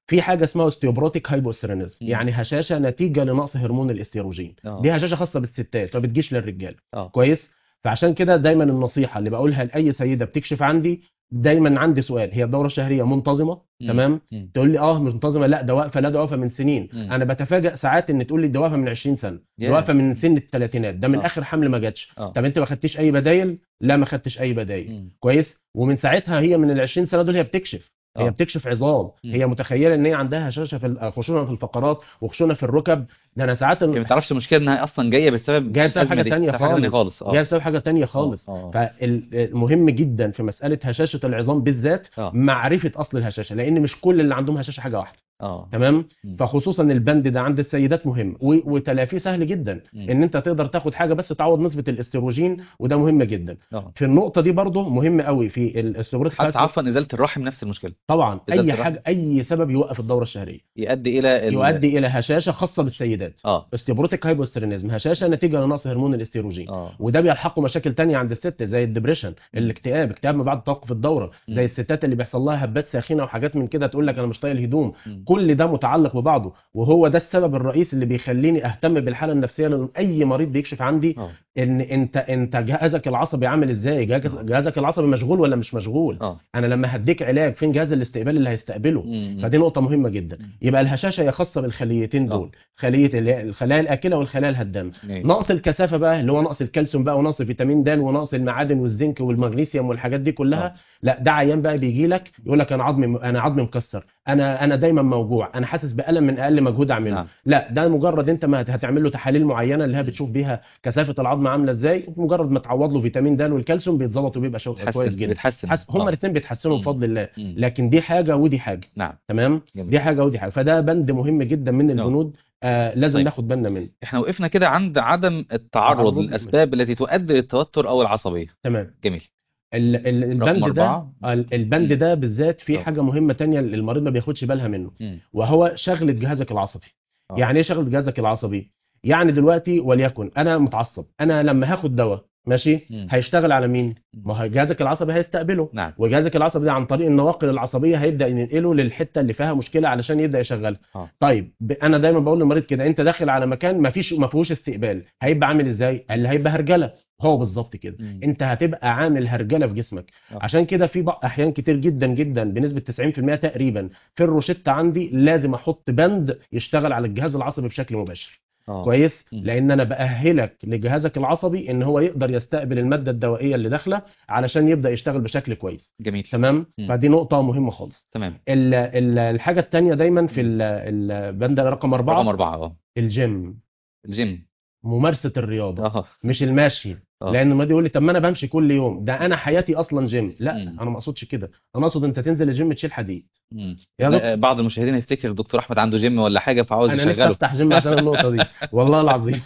في حاجه اسمها اوستيوبروتيك هايبوستيرونيزم مم. يعني هشاشه نتيجه لنقص هرمون الاستروجين اه دي هشاشه خاصه بالستات ما بتجيش للرجال اه كويس فعشان كده دايما النصيحه اللي بقولها لاي سيده بتكشف عندي دايما عندي سؤال هي الدوره الشهريه منتظمه مم. تمام مم. تقول لي اه منتظمه لا ده واقفه لا ده واقفه من سنين مم. انا بتفاجئ ساعات ان تقول لي ده واقفه من 20 سنه ياه. ده واقفه من سن الثلاثينات ده من آه. اخر حمل ما جاتش اه طب انت ما خدتش اي بدايل لا ما خدتش اي بدايل مم. كويس ومن ساعتها هي من ال 20 سنه دول هي بتكشف آه. هي بتكشف عظام مم. هي متخيله ان هي عندها هشاشه في ال- خشونه في الفقرات وخشونه في الركب ده انا ساعات هي ما تعرفش المشكله انها اصلا جايه بسبب جايه بسبب الأزمة حاجه دي، تانية بسبب حاجه تانية خالص خالص اه جايه بسبب حاجه تانية خالص اه فالمهم جدا في مساله هشاشه العظام بالذات اه معرفه اصل الهشاشه لان مش كل اللي عندهم هشاشه حاجه واحده اه تمام مم. فخصوصا البند ده عند السيدات مهم و- وتلافيه سهل جدا مم. ان انت تقدر تاخد حاجه بس تعوض نسبه الاستروجين وده مهم جدا اه في النقطه دي برضه مهم قوي في الاستروبروتيك حتى عفوا ازاله الرحم نفس المشكله طبعا إزالة اي الرحم. حاجه اي سبب يوقف الدوره الشهريه يؤدي الى ال... يؤدي الى هشاشه خاصه بالسيدات اه استيبروتيك هايبوسترينيزم هشاشه نتيجه لنقص هرمون الاستروجين اه وده بيلحقه مشاكل تانية عند الست زي الدبريشن الاكتئاب اكتئاب ما بعد توقف الدوره زي مم. الستات اللي بيحصل لها هبات ساخنه وحاجات من كده تقول لك انا مش طايق الهدوم مم. كل ده متعلق ببعضه وهو ده السبب الرئيسي اللي بيخليني اهتم بالحاله النفسيه لان اي مريض بيكشف عندي اه ان انت انت جهازك العصبي عامل ازاي جهاز- جهازك العصبي مشغول ولا مش مشغول اه انا لما هديك علاج فين جهاز الاستقبال اللي هيستقبله مم. فدي نقطة مهمة جدا مم. يبقى الهشاشة هي خاصة بالخليتين دول خلية اللي هي الخلايا الآكلة والخلايا الهدامة أيوة. نقص الكثافة بقى اللي هو نقص الكالسيوم بقى ونقص فيتامين د ونقص المعادن والزنك والمغنيسيوم والحاجات دي كلها آه. لا ده عيان بقى بيجي لك يقول لك انا عظمي انا عظمي مكسر انا انا دايما موجوع انا حاسس بالم من اقل مجهود اعمله نعم. لا ده مجرد انت ما هتعمل له تحاليل معينه اللي هي بتشوف بيها كثافه العظم عامله ازاي مجرد ما تعوض له فيتامين د والكالسيوم بيتظبط وبيبقى شو... بتحسن كويس جدا بتحسن حس... هما آه. الاثنين بيتحسنوا مم. بفضل الله مم. لكن دي حاجه ودي حاجه نعم تمام جميل. دي حاجه ودي حاجه فده بند مهم جدا من نعم. البنود آه لازم طيب. ناخد بالنا منه احنا وقفنا كده عند عدم التعرض تعرض للاسباب التي تؤدي للتوتر او العصبيه تمام جميل ال- ال- البند ده أربعة. ال- البند ده بالذات في طب. حاجه مهمه تانية المريض ما بياخدش بالها منه مم. وهو شغله جهازك العصبي آه. يعني ايه شغله جهازك العصبي يعني دلوقتي وليكن انا متعصب انا لما هاخد دواء ماشي مم. هيشتغل على مين مم. ما هو جهازك العصبي هيستقبله نعم وجهازك العصبي ده عن طريق النواقل العصبيه هيبدا ينقله للحته اللي فيها مشكله علشان يبدا يشغلها آه. طيب ب- انا دايما بقول للمريض كده انت داخل على مكان ما فيش ما فيهوش استقبال هيبقى عامل ازاي اللي هيبقى هرجله هو بالظبط كده مم. انت هتبقى عامل هرجله في جسمك آه. عشان كده في بق- احيان كتير جدا جدا بنسبه 90% تقريبا في الروشته عندي لازم احط بند يشتغل على الجهاز العصبي بشكل مباشر اه كويس مم. لان انا باهلك لجهازك العصبي ان هو يقدر يستقبل الماده الدوائيه اللي داخله علشان يبدا يشتغل بشكل كويس جميل تمام مم. فدي نقطه مهمه خالص تمام ال- ال- الحاجه الثانيه دايما في ال- البند رقم أربعة رقم أربعة اه الجيم الجيم ممارسه الرياضه اه مش المشي آه. لان المريض يقول لي طب ما انا بمشي كل يوم ده انا حياتي اصلا جيم لا مم. انا ما اقصدش كده انا اقصد انت تنزل الجيم تشيل حديد مم. يا دكتور آه، بعض المشاهدين يفتكر الدكتور احمد عنده جيم ولا حاجه فعاوز انا نفسي يشغله افتح جيم عشان النقطه دي والله العظيم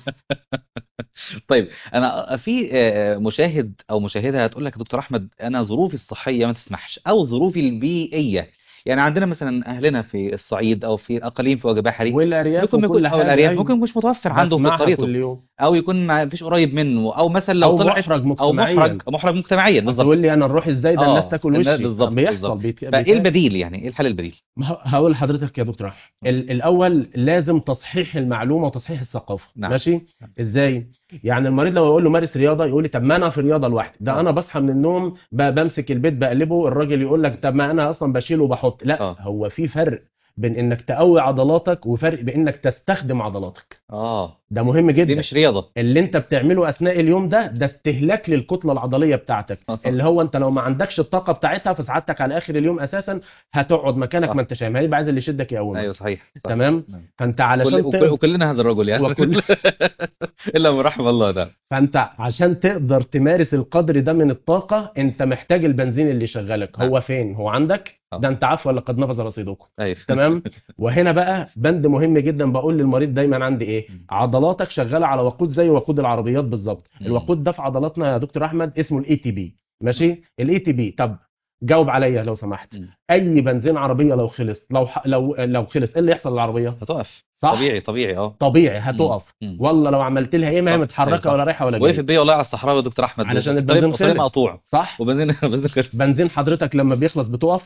طيب انا في آه، مشاهد او مشاهده هتقول لك يا دكتور احمد انا ظروفي الصحيه ما تسمحش او ظروفي البيئيه يعني عندنا مثلا اهلنا في الصعيد او في الاقاليم في وجه بحري والارياف ممكن يكون وكل او حاجه الارياف أيوة. ممكن مش متوفر عنده في بسمعها قريته كل يوم او يكون ما فيش قريب منه او مثلا لو او طلعت محرج او مجتمعيا محرج محرج مجتمعيا بالظبط تقول لي انا نروح ازاي ده آه، الناس تاكل الناس- وشي بالظبط، بيحصل بالظبط. بيت... فايه بيت... البديل يعني ايه الحل البديل ما ه- هقول لحضرتك يا دكتور احمد ال- الاول لازم تصحيح المعلومه وتصحيح الثقافه نعم. ماشي ازاي يعني المريض لو يقول له مارس رياضه يقول لي طب ما انا في رياضه لوحدي ده آه. انا بصحى من النوم ب- بمسك البيت بقلبه الراجل يقول لك طب ما انا اصلا بشيل وبحط لا آه. هو في فرق بين انك تقوي عضلاتك وفرق بانك تستخدم عضلاتك اه ده مهم جدا دي مش رياضه اللي انت بتعمله اثناء اليوم ده ده استهلاك للكتله العضليه بتاعتك اللي هو انت لو ما عندكش الطاقه بتاعتها فسعادتك على اخر اليوم اساسا هتقعد مكانك صح. ما انتش فاهم هيبقى عايز اللي يشدك يقومك ايوه صحيح صح. تمام نعم. فانت كل علشان وكل تقدر وكلنا هذا الرجل يعني وكل الا من رحم الله ده فانت عشان تقدر تمارس القدر ده من الطاقه انت محتاج البنزين اللي يشغلك نعم. هو فين هو عندك آه. ده انت عفوا لقد نفذ رصيدكم ايوه تمام وهنا بقى بند مهم جدا بقول للمريض دايما عندي ايه مم. عضلاتك شغاله على وقود زي وقود العربيات بالظبط مم. الوقود ده في عضلاتنا يا دكتور احمد اسمه الاي تي بي ماشي الاي تي بي طب جاوب عليا لو سمحت مم. اي بنزين عربيه لو خلص لو ح... لو لو خلص ايه اللي يحصل للعربيه هتقف صح طبيعي طبيعي اه طبيعي هتقف مم. والله لو عملت لها ايه ما هي صح. متحركه أيوة صح. ولا رايحه ولا وقفت جايه بيا والله على الصحراوي يا دكتور احمد علشان الطريق البنزين الطريق خلص. مقطوع صح وبنزين بنزين خلص بنزين حضرتك لما بيخلص بتقف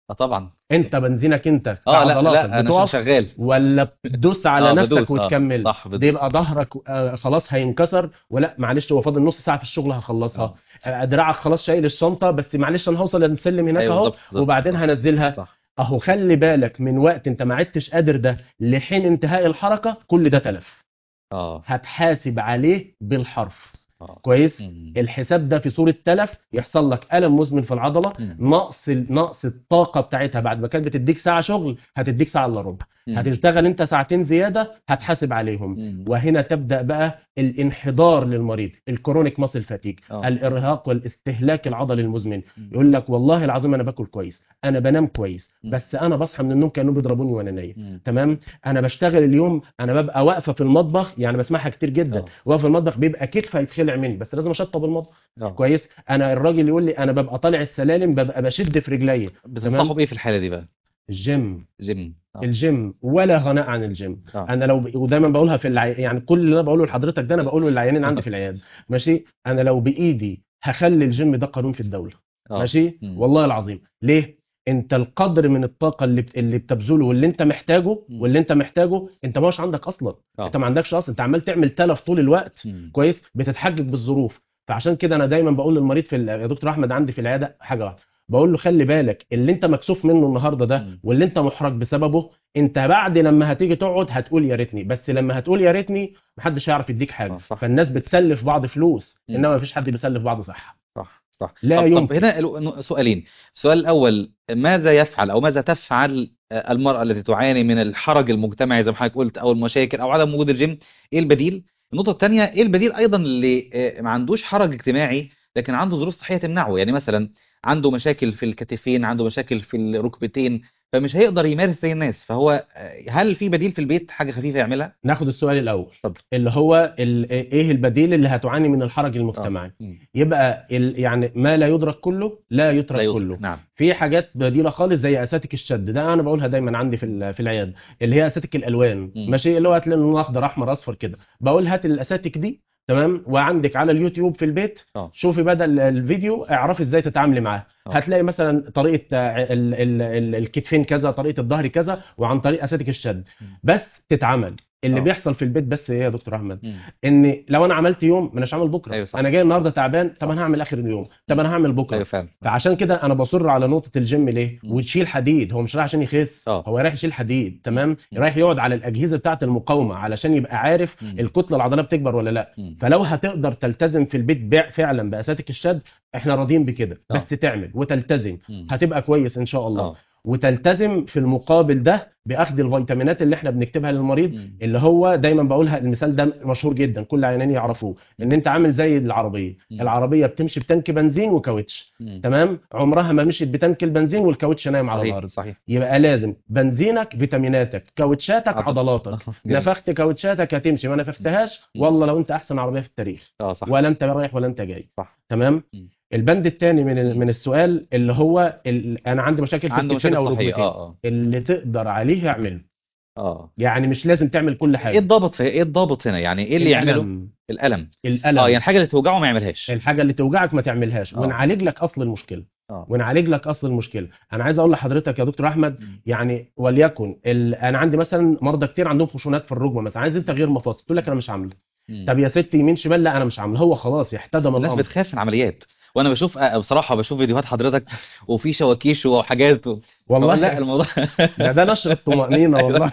اه طبعا انت بنزينك انت اه لا كعضلاتك لا انا بتقف شغال ولا بتدوس على اه نفسك بدوس اه وتكمل صح ده بدوس يبقى ظهرك آه، خلاص هينكسر ولا معلش هو فاضل نص ساعه في الشغل هخلصها اه آه، دراعك خلاص شايل الشنطه بس معلش انا هوصل للسلم هناك ايوه اهو بالظبط بالظبط وبعدين صح هنزلها صح اهو خلي بالك من وقت انت ما عدتش قادر ده لحين انتهاء الحركه كل ده تلف اه هتحاسب عليه بالحرف اه كويس مم. الحساب ده في صورة تلف يحصل لك ألم مزمن في العضلة مم. نقص نقص الطاقة بتاعتها بعد ما كانت بتديك ساعة شغل هتديك ساعة إلا ربع مم. هتشتغل أنت ساعتين زيادة هتحاسب عليهم مم. وهنا تبدأ بقى الانحدار للمريض الكرونيك ماسل فاتيج اه الإرهاق والاستهلاك العضلي المزمن مم. يقول لك والله العظيم أنا باكل كويس أنا بنام كويس مم. بس أنا بصحى من النوم كأنهم بيضربوني وأنا نايم مم. تمام انا بشتغل اليوم انا ببقى واقفه في المطبخ يعني بسمعها كتير جدا اه واقف في المطبخ بيبقى كتفي هيتخلع مني بس لازم اشطب المطبخ اه كويس انا الراجل يقول لي انا ببقى طالع السلالم ببقى بشد في رجلي بتنصحوا تمام بايه في الحاله دي بقى الجيم جيم اه الجيم ولا غناء عن الجيم اه انا لو ودايما بقولها في العي... يعني كل اللي انا بقوله لحضرتك ده انا بقوله للعيانين عندي في العياده ماشي انا لو بايدي هخلي الجيم ده قانون في الدوله اه ماشي مم. والله العظيم ليه انت القدر من الطاقه اللي بت... اللي بتبذله واللي انت محتاجه مم. واللي انت محتاجه انت ما هوش عندك اصلا انت اه ما عندكش اصلا انت عمال تعمل تلف طول الوقت مم. كويس بتتحجج بالظروف فعشان كده انا دايما بقول للمريض في ال- يا دكتور احمد عندي في العياده حاجه واحده بقول له خلي بالك اللي انت مكسوف منه النهارده ده مم. واللي انت محرج بسببه انت بعد لما هتيجي تقعد هتقول يا ريتني بس لما هتقول يا ريتني محدش هيعرف يديك حاجه اه صح فالناس بتسلف بعض فلوس مم. انما مفيش حد بيسلف بعض صحه صح صح لا طب طب يمكن هنا ال- سؤالين السؤال الأول ماذا يفعل أو ماذا تفعل آه، المرأة التي تعاني من الحرج المجتمعي زي ما حضرتك قلت أو المشاكل أو عدم وجود الجيم إيه البديل؟ النقطة الثانية إيه البديل أيضا اللي آه، ما عندوش حرج اجتماعي لكن عنده ظروف صحية تمنعه يعني مثلا عنده مشاكل في الكتفين عنده مشاكل في الركبتين فمش هيقدر يمارس زي الناس فهو آه، هل في بديل في البيت حاجة خفيفة يعملها؟ ناخد السؤال الاول اتفضل اللي هو ال- ايه البديل اللي هتعاني من الحرج اه المجتمعي مم. يبقى ال- يعني ما لا يدرك كله لا لا يترك يدرك كله نعم في حاجات بديله خالص زي اساتك الشد ده انا بقولها دايما عندي في ال- في العياده اللي هي اساتك الالوان مم. ماشي اللي هو هتلاقي لونه اخضر احمر اصفر كده بقول هات الاساتك دي تمام وعندك على اليوتيوب في البيت اه شوفي بدل الفيديو اعرفي ازاي تتعاملي معاه اه هتلاقي مثلا طريقه آه، ال- ال- ال- الكتفين كذا طريقه الظهر كذا وعن طريق اساتك الشد مم. بس تتعمل اللي اه بيحصل في البيت بس ايه يا دكتور احمد مم. ان لو انا عملت يوم ما اناش عامل بكره ايوه صح انا جاي النهارده تعبان طب صح انا هعمل اخر اليوم طب انا هعمل بكره ايوه فعلا فعشان كده انا بصر على نقطه الجيم ليه مم. وتشيل حديد هو مش رايح عشان يخس اه هو رايح يشيل حديد تمام مم. رايح يقعد على الاجهزه بتاعه المقاومه علشان يبقى عارف مم. الكتله العضليه بتكبر ولا لا مم. فلو هتقدر تلتزم في البيت بيع فعلا باساتك الشد احنا راضيين بكده اه بس تعمل وتلتزم مم. هتبقى كويس ان شاء الله اه وتلتزم في المقابل ده باخذ الفيتامينات اللي احنا بنكتبها للمريض مم. اللي هو دايما بقولها المثال ده مشهور جدا كل عيانين يعرفوه ان انت عامل زي العربيه مم. العربيه بتمشي بتانك بنزين وكاوتش مم. تمام عمرها ما مشيت بتانك البنزين والكاوتش نايم على صحيح الارض صحيح يبقى لازم بنزينك فيتاميناتك كاوتشاتك عضل عضلاتك اه جميل نفخت كاوتشاتك هتمشي ما نفختهاش مم. والله لو انت احسن عربيه في التاريخ اه صح ولا انت رايح ولا انت جاي صح تمام مم. البند الثاني من ال- مم. من السؤال اللي هو ال... انا عندي مشاكل في عنده الكتفين مشاكل او صحية الركبتين اه اه اللي تقدر عليه اعمله اه يعني مش لازم تعمل كل ايه حاجه الضابط في ايه الضابط هنا يعني ايه اللي يعمله الالم الألم اه الالم يعني الحاجة اللي توجعه ما يعملهاش الحاجه اللي توجعك ما تعملهاش اه ونعالج لك اصل المشكله اه ونعالج لك اصل المشكله انا عايز اقول لحضرتك يا دكتور احمد مم. يعني وليكن ال... انا عندي مثلا مرضى كتير عندهم خشونات في الركبه مثلا عايزين تغيير مفاصل تقول لك انا مش عامله مم. طب يا ستي يمين شمال لا انا مش عامله هو خلاص يحتدم الناس الامر بتخاف من العمليات وانا بشوف آه، بصراحة بشوف فيديوهات حضرتك وفي شواكيش وحاجات و... بقول لا والله الموضوع ده ده نشر الطمانينه والله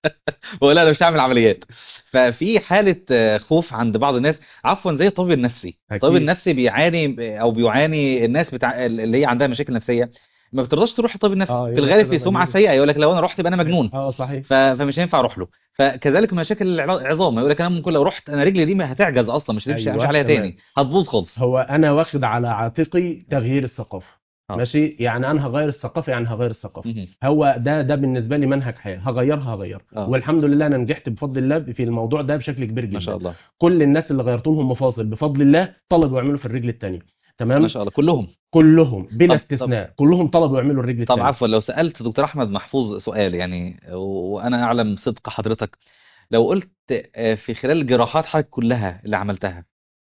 بقول لا انا مش هعمل عمليات ففي حالة آه، خوف عند بعض الناس عفوا زي الطبيب النفسي الطبيب اكيد النفسي بيعاني او بيعاني الناس بتاع اللي هي عندها مشاكل نفسية ما بترضاش تروح للطبيب النفسي اه في يقول لك الغالب كده في سمعة مجنون سيئة يقول لك لو انا رحت يبقى انا مجنون اه صحيح ف... فمش هينفع اروح له فكذلك مشاكل الع- العظام يقول لك انا ممكن لو رحت انا رجلي دي ما هتعجز اصلا مش هتمشي امشي ايوه عليها تمام تاني هتبوظ خالص هو انا واخد على عاتقي تغيير الثقافه اه ماشي يعني انا هغير الثقافه يعني هغير الثقافه مهم. هو ده ده بالنسبه لي منهج حياه هغيرها هغير اه والحمد لله انا نجحت بفضل الله في الموضوع ده بشكل كبير ما شاء جدا الله كل الناس اللي غيرت لهم مفاصل بفضل الله طلبوا يعملوا في الرجل الثانيه ما تمام شاء الله كلهم كلهم بلا طب طب استثناء كلهم طلبوا يعملوا الرجل طب الثانيه عفوا لو سألت دكتور احمد محفوظ سؤال يعني و- وانا اعلم صدق حضرتك لو قلت آه، في خلال الجراحات حضرتك كلها اللي عملتها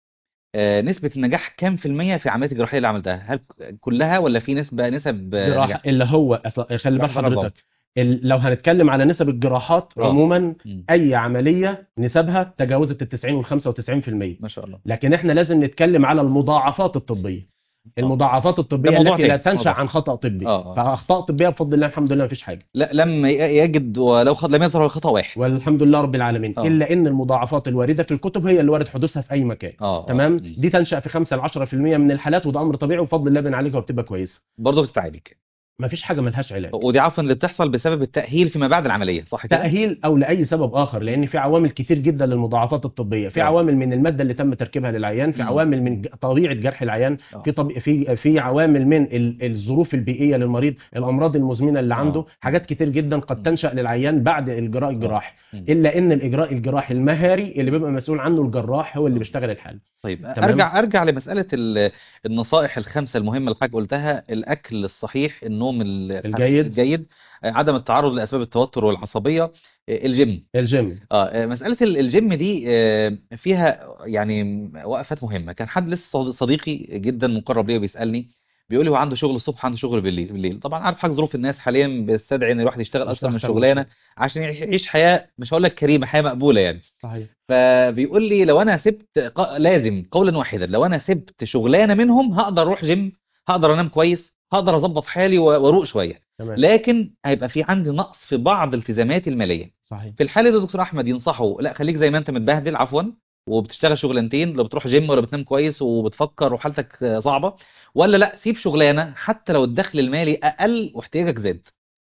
آه، نسبة النجاح كام في المية في عمليات الجراحية اللي عملتها هل كلها ولا في نسبة نسب آه، جراحه نجاح اللي هو أص- خلي بال جراحة العظام. حضرتك ال- لو هنتكلم على نسب الجراحات آه. عموما مم. اي عمليه نسبها تجاوزت ال 90 وال 95% ما شاء الله لكن احنا لازم نتكلم على المضاعفات الطبيه المضاعفات الطبيه موضوع التي لا تاني، تنشا موضوع. عن خطا طبي آه، آه. فاخطاء طبيه بفضل الله الحمد لله مفيش حاجه لا لم ي- يجد ولو خط لم يظهر خطأ واحد والحمد لله رب العالمين آه. الا ان المضاعفات الوارده في الكتب هي اللي وارد حدوثها في اي مكان اه تمام مم. دي تنشا في 5 ل 10% من الحالات وده امر طبيعي وبفضل الله بنعالجها وبتبقى كويسه برضه بتتعالج مفيش حاجه ملهاش علاج ودي عفوا اللي بتحصل بسبب التأهيل فيما بعد العملية صح كده؟ تأهيل أو لأي سبب آخر لأن في عوامل كتير جدا للمضاعفات الطبية في آه. عوامل من المادة اللي تم تركيبها للعيان في مم. عوامل من ج- طبيعة جرح العيان آه. في طبي... في في عوامل من ال- الظروف البيئية للمريض الأمراض المزمنة اللي عنده آه. حاجات كتير جدا قد مم. تنشأ للعيان بعد الإجراء الجراحي مم. إلا إن الإجراء الجراحي المهاري اللي بيبقى مسؤول عنه الجراح هو اللي بيشتغل الحالة طيب تمام. ارجع ارجع لمساله ال- النصائح الخمسه المهمه اللي حضرتك قلتها الاكل الصحيح النوم ال- الجيد. الجيد آه، عدم التعرض لاسباب التوتر والعصبيه آه، الجيم الجيم اه آه، مساله ال- الجيم دي آه، فيها يعني وقفات مهمه كان حد لسه صديقي جدا مقرب ليا بيسالني بيقول لي هو عنده شغل الصبح عنده شغل بالليل بالليل طبعا عارف حاجه ظروف الناس حاليا بيستدعي ان الواحد يشتغل اكتر من أكتر من شغلانه عشان يعيش يعيش حياه مش هقول لك كريمه حياه مقبوله يعني صحيح فبيقول لي لو انا سبت ق- لازم قولا واحدا لو انا سبت شغلانه منهم هقدر اروح جيم هقدر انام كويس هقدر اظبط حالي و- واروق شويه تمام لكن هيبقى في عندي نقص في بعض التزاماتي الماليه صحيح في الحاله دي دكتور احمد ينصحه لا خليك زي ما انت متبهدل عفوا وبتشتغل شغلانتين لا بتروح جيم ولا بتنام كويس وبتفكر وحالتك آه، صعبه ولا لا سيب شغلانه حتى لو الدخل المالي اقل واحتياجك زاد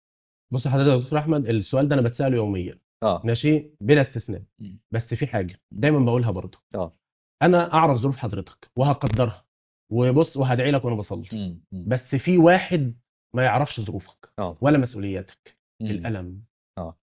بص حضرتك يا دكتور أحمد السؤال ده أنا بتسأله يوميا اه ماشي بلا استثناء مم. بس في حاجة دايما بقولها برضه اه انا اعرف ظروف حضرتك وهقدرها وبص وهدعي لك وانا بصلي مم. مم. بس في واحد ما يعرفش ظروفك اه ولا مسؤولياتك مم. الالم اه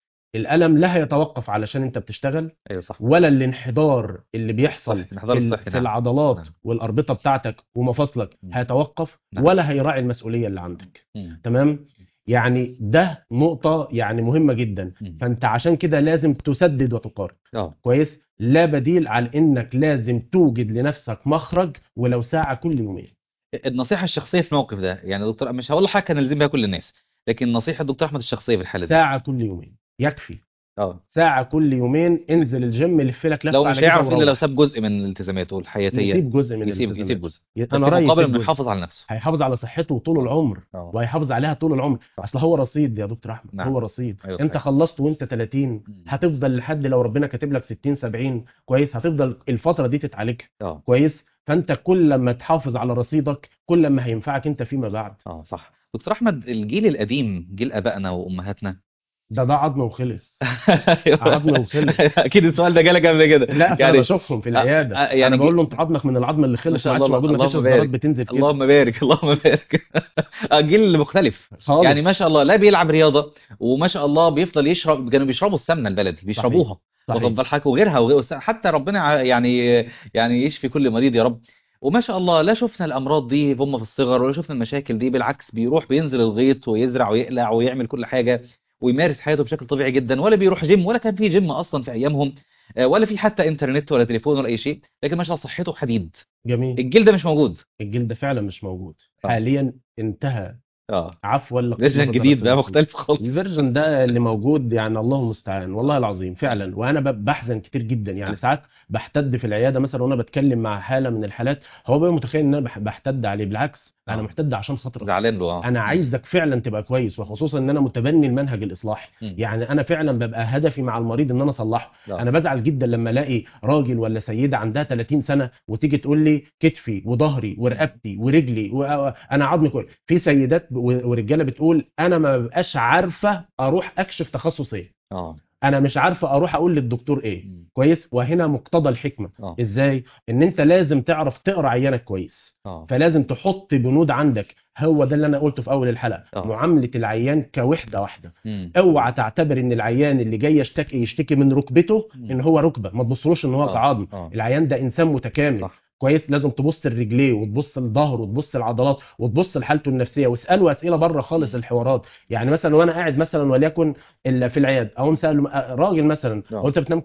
الالم لا هيتوقف علشان انت بتشتغل ايوه صح ولا الانحدار اللي بيحصل صح، الانحدار في, ال- الصحي، في نعم. العضلات نعم. والاربطه بتاعتك ومفاصلك مم. هيتوقف نعم. ولا هيراعي المسؤوليه اللي عندك مم. تمام يعني ده نقطه يعني مهمه جدا مم. فانت عشان كده لازم تسدد وتقارب اه كويس لا بديل عن انك لازم توجد لنفسك مخرج ولو ساعه كل يومين النصيحة الشخصية في الموقف ده يعني يا دكتور مش هقول حاجة كان نلزم بيها كل الناس لكن نصيحة الدكتور أحمد الشخصية في الحالة دي ساعه كل يومين يكفي اه ساعه كل يومين انزل الجيم لف لك لفه لو على مش جيبه هيعرف إلا لو وروح. ساب جزء من التزاماته الحياتية يسيب جزء من يسيب الالتزامات. يسيب جزء بس انا في رايي مقابل يسيب إنه جزء. يحافظ على نفسه هيحافظ على صحته طول العمر اه وهيحافظ عليها طول العمر صح. اصل هو رصيد يا دكتور احمد نعم. هو رصيد أيوة انت صحيح. خلصت وانت 30 مم. هتفضل لحد لو ربنا كاتب لك 60 70 كويس هتفضل الفتره دي تتعالج اه كويس فانت كل لما تحافظ على رصيدك كل لما هينفعك انت فيما بعد اه صح دكتور أحمد الجيل القديم جيل آبائنا وأمهاتنا ده ده عظم وخلص أيوة. عظم وخلص أكيد السؤال ده جالك قبل كده لا يعني يعني بشوفهم في العياده آه، يعني يعني جي- بقول له انت عظمك من العظم اللي ما خلص شاء ما عادش الله، موجود ما فيش اللهم اصدارات بارك. بتنزل كده اللهم بارك اللهم بارك آه، جيل مختلف خالص يعني ما شاء الله لا بيلعب رياضة وما شاء الله بيفضل يشرب كانوا بيشربوا السمنة البلدي بيشربوها صحيح واخد بال حضرتك وغيرها وغير حتى ربنا ع- يعني يعني يشفي كل مريض يا رب وما شاء الله لا شفنا الامراض دي هم في الصغر ولا شفنا المشاكل دي بالعكس بيروح بينزل الغيط ويزرع ويقلع ويعمل كل حاجه ويمارس حياته بشكل طبيعي جدا ولا بيروح جيم ولا كان في جيم اصلا في ايامهم آه، ولا في حتى انترنت ولا تليفون ولا اي شيء لكن ما شاء الله صحته حديد جميل الجيل ده مش موجود الجيل ده فعلا مش موجود آه. حاليا انتهى اه عفوا لقد فيرجن نفذ جديد رسول بقى الله. مختلف خالص الفيرجن ده اللي موجود يعني الله المستعان والله العظيم فعلا وانا ب- بحزن كتير جدا يعني نعم. ساعات بحتد في العياده مثلا وانا بتكلم مع حاله من الحالات هو بقى متخيل ان انا بح- بحتد عليه بالعكس انا آه. محتد عشان خاطرك زعلان له اه انا عايزك فعلا تبقى كويس وخصوصا ان انا متبني المنهج الاصلاحي مم. يعني انا فعلا ببقى هدفي مع المريض ان انا اصلحه آه. انا بزعل جدا لما الاقي راجل ولا سيده عندها 30 سنه وتيجي تقول لي كتفي وظهري ورقبتي ورجلي وانا عظمي كويس في سيدات و- ورجاله بتقول انا ما ببقاش عارفه اروح اكشف تخصص ايه اه انا مش عارفه اروح اقول للدكتور ايه مم. كويس وهنا مقتضى الحكمه اه ازاي ان انت لازم تعرف تقرا عيانك كويس اه فلازم تحط بنود عندك هو ده اللي انا قلته في اول الحلقه آه. معامله العيان كوحده واحده مم. اوعى تعتبر ان العيان اللي جاي يشتكي يشتكي من ركبته مم. ان هو ركبه ما تبصلوش ان هو آه. كعظم اه العيان ده انسان متكامل صح كويس لازم تبص لرجليه وتبص لظهره وتبص لعضلات وتبص لحالته النفسيه واساله اسئله بره خالص مم. الحوارات يعني مثلا وانا قاعد مثلا وليكن الا في العياده اقوم ساله راجل مثلا آه. هو انت بتنام كويس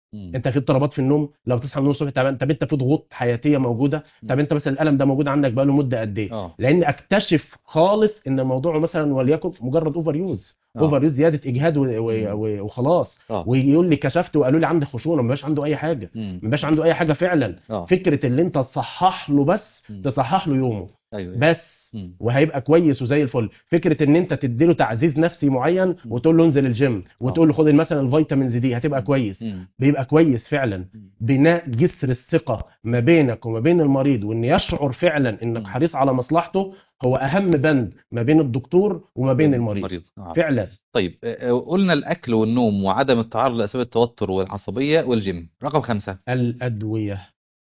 مم. انت في اضطرابات في النوم لو تصحى من النوم الصبح تعبان طب انت في ضغوط حياتيه موجوده طب انت مثلا الالم ده موجود عندك بقاله مده قد ايه اه لان اكتشف خالص ان الموضوع مثلا وليكن مجرد اوفر يوز آه. اوفر يوز زياده اجهاد و- و- مم. و- وخلاص اه ويقول لي كشفت وقالوا لي عندي خشونه ما بقاش عنده اي حاجه مم. ما بقاش عنده اي حاجه فعلا اه فكره اللي انت تصحح له بس مم. تصحح له يومه ايوه أيوة. بس مم. وهيبقى كويس وزي الفل فكره ان انت تديله تعزيز نفسي معين وتقول له انزل الجيم وتقول له خد مثلا الفيتامينز دي هتبقى مم. كويس مم. بيبقى كويس فعلا مم. بناء جسر الثقه ما بينك وما بين المريض وان يشعر فعلا انك مم. حريص على مصلحته هو اهم بند ما بين الدكتور وما بين المريض المريض آه. فعلا طيب آه، آه، قلنا الأكل والنوم وعدم التعرض لأسباب التوتر والعصبية والجيم رقم خمسة الادويه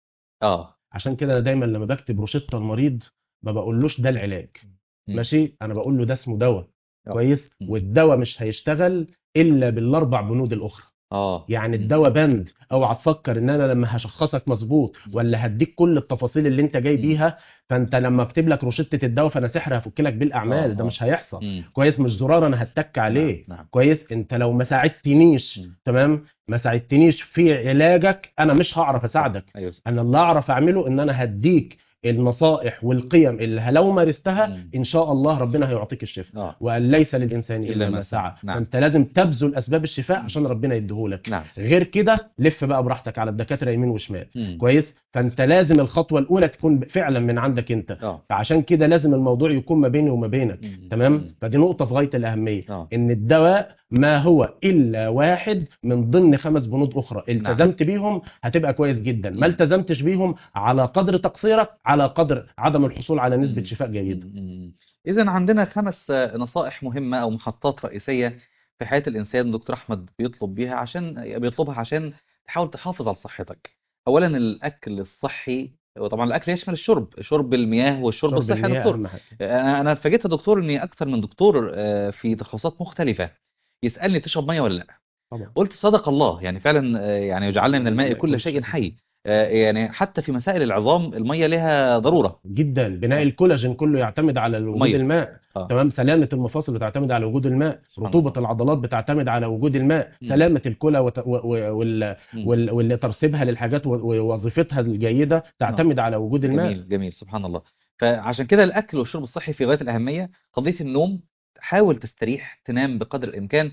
اه عشان كده انا دايما لما بكتب روشته المريض ما بقولوش ده العلاج مم. ماشي انا بقول له ده اسمه دواء آه. كويس مم. والدواء مش هيشتغل الا بالاربع بنود الاخرى اه يعني مم. الدواء بند اوعى تفكر ان انا لما هشخصك مظبوط ولا هديك كل التفاصيل اللي انت جاي مم. بيها فانت لما اكتب لك روشته الدواء فانا سحر هفك لك بالاعمال آه، ده آه. مش هيحصل مم. كويس مش زرار انا هتك عليه نعم نعم كويس انت لو ما ساعدتنيش مم. تمام ما ساعدتنيش في علاجك انا مش هعرف اساعدك ايوه صح. انا اللي اعرف اعمله ان انا هديك النصائح والقيم اللي لو مارستها مم. ان شاء الله ربنا هيعطيك الشفاء اه وان ليس للانسان إلا الا ما ما سعى نعم. فانت لازم تبذل اسباب الشفاء عشان ربنا يديهولك نعم غير كده لف بقى براحتك على الدكاتره يمين وشمال مم. كويس فانت لازم الخطوه الاولى تكون فعلا من عندك انت اه فعشان كده لازم الموضوع يكون ما بيني وما بينك مم. تمام مم. فدي نقطه في غايه الاهميه اه ان الدواء ما هو الا واحد من ضمن خمس بنود اخرى التزمت بيهم هتبقى كويس جدا مم. ما التزمتش بيهم على قدر تقصيرك على قدر عدم الحصول على نسبه مم. شفاء جيده إذا عندنا خمس آه، نصائح مهمة أو محطات رئيسية في حياة الإنسان دكتور أحمد بيطلب بيها عشان بيطلبها عشان تحاول تحافظ على صحتك. أولا الأكل الصحي وطبعا الأكل يشمل الشرب، شرب المياه والشرب شرب الصحي يا المياه دكتور. اهم حاجه أنا أنا اتفاجئت يا دكتور إني أكثر من دكتور آه، في تخصصات مختلفة يسألني تشرب مية ولا لأ؟ طبعا قلت صدق الله يعني فعلا آه، يعني يجعلنا من الماء كل شيء حي. آه، يعني حتى في مسائل العظام المية لها ضرورة. جدا بناء آه. الكولاجين كله يعتمد على وجود مية. الماء آه. تمام سلامه المفاصل بتعتمد على وجود الماء سبحان رطوبه الله. العضلات بتعتمد على وجود الماء مم. سلامه الكلى وت... و... و... وال... مم. وال... واللي ترسيبها للحاجات و- ووظيفتها الجيده تعتمد على وجود الماء جميل جميل سبحان الله فعشان كده الأكل والشرب الصحي في غاية الأهمية قضية النوم حاول تستريح تنام بقدر الإمكان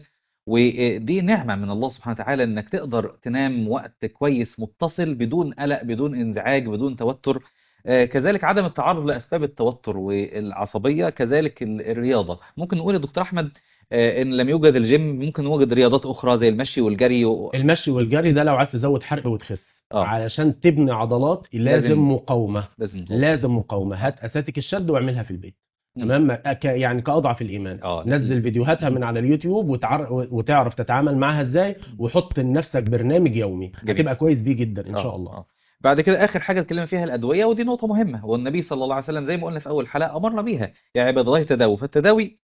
ودي نعمة من الله سبحانه وتعالى إنك تقدر تنام وقت كويس متصل بدون قلق بدون انزعاج بدون توتر آه، كذلك عدم التعرض لأسباب التوتر والعصبية كذلك ال- الرياضة ممكن نقول يا دكتور أحمد آه، إن لم يوجد الجيم ممكن نوجد رياضات أخرى زي المشي والجري و... المشي والجري ده لو عايز تزود حرق وتخس آه. علشان تبني عضلات لازم, لازم- مقاومه لازم نقول. لازم مقاومه هات اساتك الشد واعملها في البيت مم. تمام ك- يعني كاضعف الايمان آه. نزل فيديوهاتها من على اليوتيوب وتعر... وتعرف تتعامل معاها ازاي وحط لنفسك برنامج يومي جميل. هتبقى كويس بيه جدا ان آه، شاء الله آه. بعد كده اخر حاجه اتكلمنا فيها الادويه ودي نقطه مهمه والنبي صلى الله عليه وسلم زي ما قلنا في اول حلقه امرنا بيها يا عباد الله تداووا فالتداوي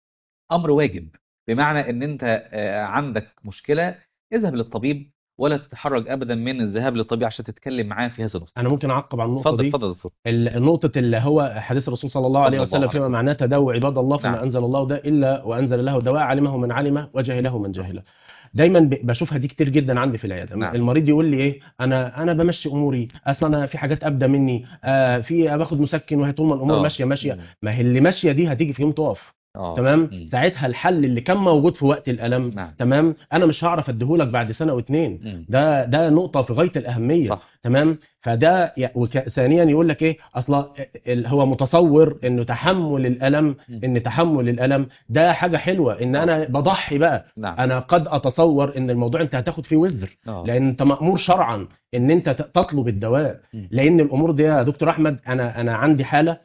امر واجب بمعنى ان انت آه، عندك مشكله اذهب للطبيب ولا تتحرج ابدا من الذهاب للطبيب عشان تتكلم معاه في هذا النقطه انا ممكن اعقب على النقطه اتفضل دي اتفضل يا دكتور ال- نقطة اللي هو حديث الرسول صلى الله عليه صلى الله وسلم عليه فيما وسلم. معناه تداووا عباد الله فما نعم. أنزل الله ده إلا وأنزل له دواء علمه من علمه وجهله من جهله دايما ب- بشوفها دي كتير جدا عندي في العياده نعم. المريض يقول لي ايه انا انا بمشي اموري اصلا انا في حاجات ابدا مني آه في باخد مسكن وهي طول ما الامور آه. ماشيه ماشيه مم. ما هي اللي ماشيه دي هتيجي في يوم تقف اه تمام مم. ساعتها الحل اللي كان موجود في وقت الالم نعم تمام انا مش هعرف اديهولك بعد سنه واتنين مم. ده ده نقطه في غايه الاهميه صح تمام فده ي- وك- ثانيا يقول لك ايه اصلا ال- هو متصور انه تحمل الالم مم. ان تحمل الالم ده حاجه حلوه ان آه. انا بضحي بقى نعم انا قد اتصور ان الموضوع انت هتاخد فيه وزر اه لان انت مامور شرعا ان انت ت- تطلب الدواء مم. لان الامور دي يا دكتور احمد انا انا عندي حاله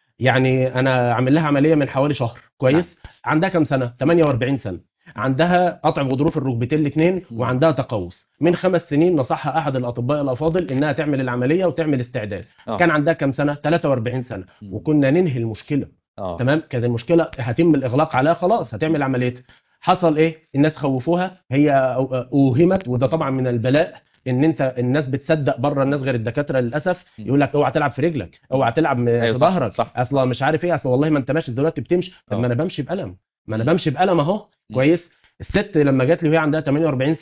يعني انا عامل لها عمليه من حوالي شهر كويس عندها كام سنه 48 سنه عندها قطع غضروف الركبتين الاثنين مم. وعندها تقوس من خمس سنين نصحها احد الاطباء الافاضل انها تعمل العمليه وتعمل استعداد آه. كان عندها كام سنه 43 سنه مم. وكنا ننهي المشكله اه تمام كانت المشكله هتم الاغلاق عليها خلاص هتعمل عمليتها حصل ايه الناس خوفوها هي اوهمت وده طبعا من البلاء ان انت الناس بتصدق بره الناس غير الدكاتره للاسف مم. يقول لك اوعى تلعب في رجلك اوعى تلعب م- أيوة في صح، ظهرك صح. اصلا مش عارف ايه اصلا والله ما انت ماشي دلوقتي بتمشي طب آه. ما انا بمشي بالم ما انا مم. بمشي بالم اهو مم. كويس الست لما جات لي وهي عندها 48 سنه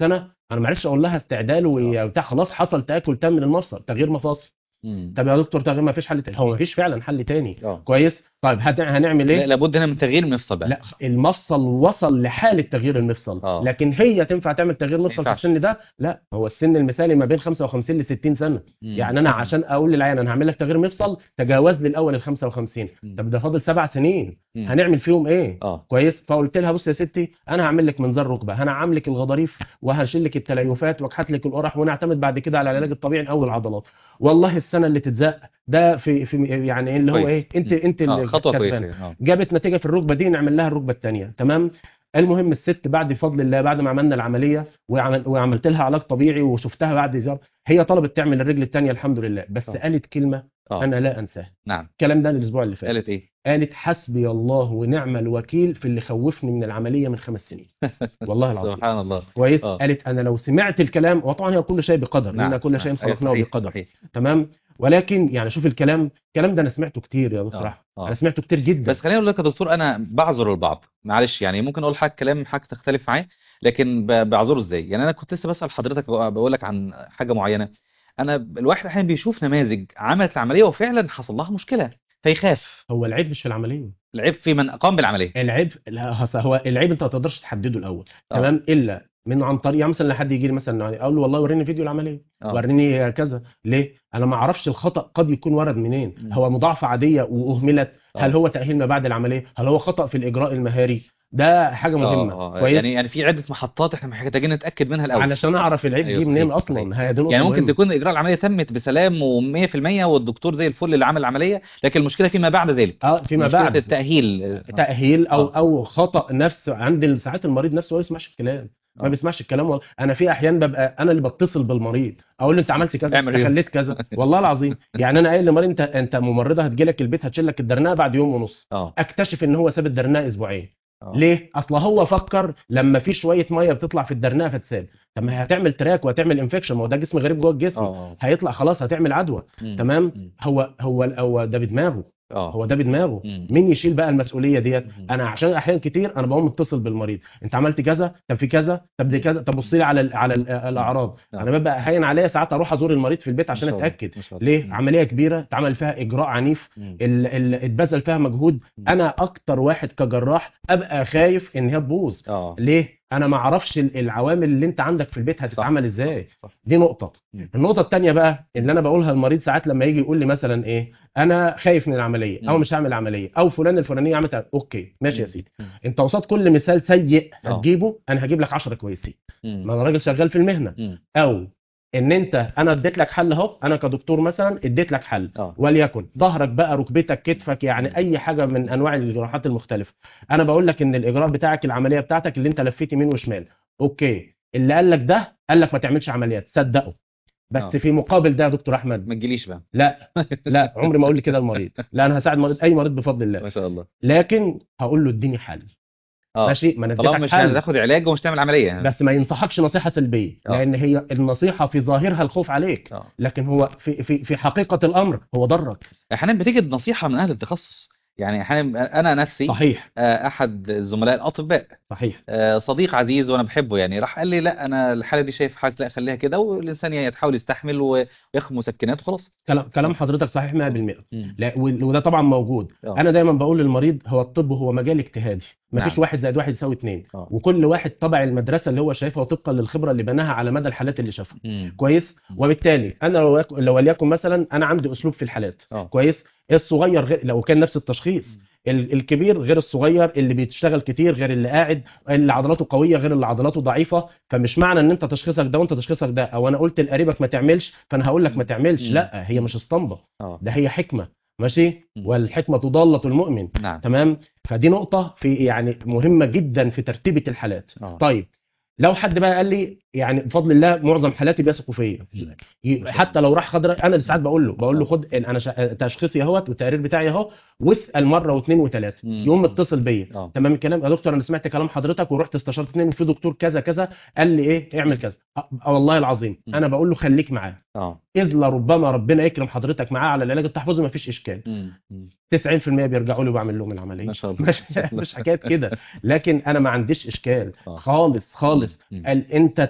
انا ما عرفتش اقول لها استعدال وبتاع خلاص حصل تاكل تام من المفصل تغيير مفاصل مم. طب يا دكتور تغيير ما فيش حل تاني هو ما فيش فعلا حل تاني اه كويس طيب هت- هنعمل لا ايه لابد هنا من تغيير المفصل بقى لا المفصل وصل لحاله تغيير المفصل آه. لكن هي تنفع تعمل تغيير مفصل في ينفعش. السن ده لا هو السن المثالي ما بين 55 ل 60 سنه مم. يعني انا عشان اقول للعيان انا هعمل لك تغيير مفصل تجاوز لي الاول ال 55 مم. طب ده فاضل سبع سنين مم. هنعمل فيهم ايه اه كويس فقلت لها بص يا ستي انا هعمل لك منظار ركبه هنعمل لك الغضاريف وهشيل لك التليفات واكحت لك القرح ونعتمد بعد كده على العلاج الطبيعي او العضلات والله السنه اللي تتزق ده في في يعني اللي هو كويس. ايه انت انت اه اللي خطوه كسبانة. كويسه اه جابت نتيجه في الركبه دي نعمل لها الركبه الثانيه تمام المهم الست بعد فضل الله بعد ما عملنا العمليه وعمل وعملت لها علاج طبيعي وشفتها بعد زياره هي طلبت تعمل الرجل الثانيه الحمد لله بس آه. قالت كلمه اه انا لا انساها نعم الكلام ده الاسبوع اللي فات قالت ايه قالت حسبي الله ونعم الوكيل في اللي خوفني من العمليه من خمس سنين والله العظيم سبحان الله كويس آه. قالت انا لو سمعت الكلام وطبعا هي كل شيء بقدر نعم ان كل شيء نعم. أيوة، خلقناه صحيح، بقدر صحيح. تمام ولكن يعني شوف الكلام الكلام ده انا سمعته كتير يا دكتور آه، احمد آه. انا سمعته كتير جدا بس خليني اقول لك يا دكتور انا بعذر البعض معلش يعني ممكن اقول حاجه كلام حاجه تختلف معاه لكن ب- بعذره ازاي يعني انا كنت لسه بسال حضرتك بق- بقول لك عن حاجه معينه انا الواحد احيانا بيشوف نماذج عملت العمليه وفعلا حصل لها مشكله فيخاف هو العيب مش في العمليه العيب في من قام بالعمليه العيب لا هو- هو العيب انت ما تقدرش تحدده الاول آه. تمام الا من عن طريق يعني مثلا لحد يجي لي مثلا اقول له والله وريني فيديو العمليه آه. وريني كذا ليه انا ما اعرفش الخطا قد يكون ورد منين مم. هو مضاعفه عاديه واهملت هل آه. هو تاهيل ما بعد العمليه هل هو خطا في الاجراء المهاري ده حاجه مهمه اه اه كويس يعني يعني في عده محطات احنا محتاجين نتاكد منها الاول علشان اعرف العيب أيوة دي منين صحيح، اصلا هي دي نقطه يعني ممكن مهمة. تكون اجراء العمليه تمت بسلام و100% والدكتور زي الفل اللي عمل العمليه لكن المشكله فيما بعد ذلك اه فيما مشكله بعد التاهيل آه. تاهيل او آه. او خطا نفس عند ساعات المريض نفسه ما بيسمعش الكلام ما آه. بيسمعش الكلام والله انا في احيان ببقى انا اللي بتصل بالمريض اقول له انت عملت كذا اعمل انت رياضة. خليت كذا والله العظيم يعني انا قايل للمريض انت انت ممرضه هتجي لك البيت هتشيل لك الدرنقه بعد يوم ونص اه اكتشف ان هو ساب الدرنقه اسبوعين آه. ليه اصل هو فكر لما في شويه ميه بتطلع في الدرنقه فتساب طب ما هي هتعمل تراك وهتعمل انفكشن ما هو ده جسم غريب جوه الجسم اه هيطلع خلاص هتعمل عدوى مم. تمام مم. هو هو هو ده بدماغه اه هو ده بدماغه مم. مين يشيل بقى المسؤوليه ديت مم. انا عشان احيان كتير انا بقوم متصل بالمريض انت عملت كذا طب في كذا طب دي كذا طب بص لي على ال على ال الاعراض نعم. انا ببقى هين عليا ساعات اروح ازور المريض في البيت عشان ما شاء الله، اتاكد ما شاء الله. ليه مم. عمليه كبيره اتعمل فيها اجراء عنيف مم. ال- ال- اتبذل فيها مجهود مم. انا اكتر واحد كجراح ابقى خايف ان هي تبوظ اه ليه انا ما اعرفش ال- العوامل اللي انت عندك في البيت هتتعمل ازاي صح. صح. دي نقطة مم. النقطة التانية بقى اللي أنا بقولها للمريض ساعات لما يجي يقول لي مثلا إيه أنا خايف من العملية أو مم. مش هعمل عملية أو فلان الفلانية عملت أوكي ماشي يا مم. سيدي مم. أنت قصاد كل مثال سيء آه. هتجيبه أنا هجيب لك 10 كويسين مم. ما أنا راجل شغال في المهنة مم. أو ان انت انا اديت لك حل اهو انا كدكتور مثلا اديت لك حل اه وليكن ظهرك بقى ركبتك كتفك يعني اي حاجه من انواع الجراحات المختلفه انا بقول لك ان الاجراء بتاعك العمليه بتاعتك اللي انت لفيت يمين وشمال اوكي اللي قال لك ده قال لك ما تعملش عمليات صدقه بس آه. في مقابل ده يا دكتور احمد ما تجيليش بقى لا لا عمري ما اقول لي كده المريض لا انا هساعد مريض اي مريض بفضل الله ما شاء الله لكن هقول له اديني حل اه ماشي ما انا طالما اديتك مش حل هتاخد علاج ومش تعمل عمليه بس ما ينصحكش نصيحه سلبيه آه. لان هي النصيحه في ظاهرها الخوف عليك اه لكن هو في في في حقيقه الامر هو ضرك احيانا بتيجي نصيحه من اهل التخصص يعني احيانا انا نفسي صحيح آه، احد الزملاء الاطباء صحيح آه، صديق عزيز وانا بحبه يعني راح قال لي لا انا الحاله دي شايف حاجه لا خليها كده والانسان يحاول يستحمل وياخد مسكنات وخلاص كلام كلام حضرتك صحيح 100% مم. لا و- وده طبعا موجود آه. انا دايما بقول للمريض هو الطب هو مجال اجتهادي مفيش نعم. واحد زائد واحد يساوي اتنين آه. وكل واحد طبع المدرسه اللي هو شايفها وطبقا للخبره اللي بناها على مدى الحالات اللي شافها مم. كويس مم. وبالتالي انا لو يك- لو وليكن مثلا انا عندي اسلوب في الحالات اه كويس الصغير غير لو كان نفس التشخيص ال- الكبير غير الصغير اللي بيشتغل كتير غير اللي قاعد اللي عضلاته قويه غير اللي عضلاته ضعيفه فمش معنى ان انت تشخيصك ده وانت تشخيصك ده او انا قلت لقريبك ما تعملش فانا هقول لك ما تعملش مم. لا هي مش اسطمبه اه ده هي حكمه ماشي مم. والحكمه ضاله المؤمن نعم تمام فدي نقطه في يعني مهمه جدا في ترتيبه الحالات اه طيب لو حد بقى قال لي يعني بفضل الله معظم حالاتي بيثقوا فيا ي- حتى لو راح خد رأي- انا اللي ساعات بقول له بقول له خد انا شا- تشخيصي اهوت والتقرير بتاعي اهو واسال مره واثنين وثلاثه مم. يقوم متصل بيا اه تمام الكلام يا دكتور انا سمعت كلام حضرتك ورحت استشرت اثنين وفي دكتور كذا كذا قال لي ايه اعمل كذا أه آه والله العظيم مم. انا بقول له خليك معاه اه اذ لربما ربنا يكرم حضرتك معاه على العلاج التحفظي مفيش اشكال مم. مم. 90% بيرجعوا لي وبعمل لهم العمليه ما شاء الله مش ما شاء الله. مش حكايه كده لكن انا ما عنديش اشكال آه. خالص خالص مم. قال انت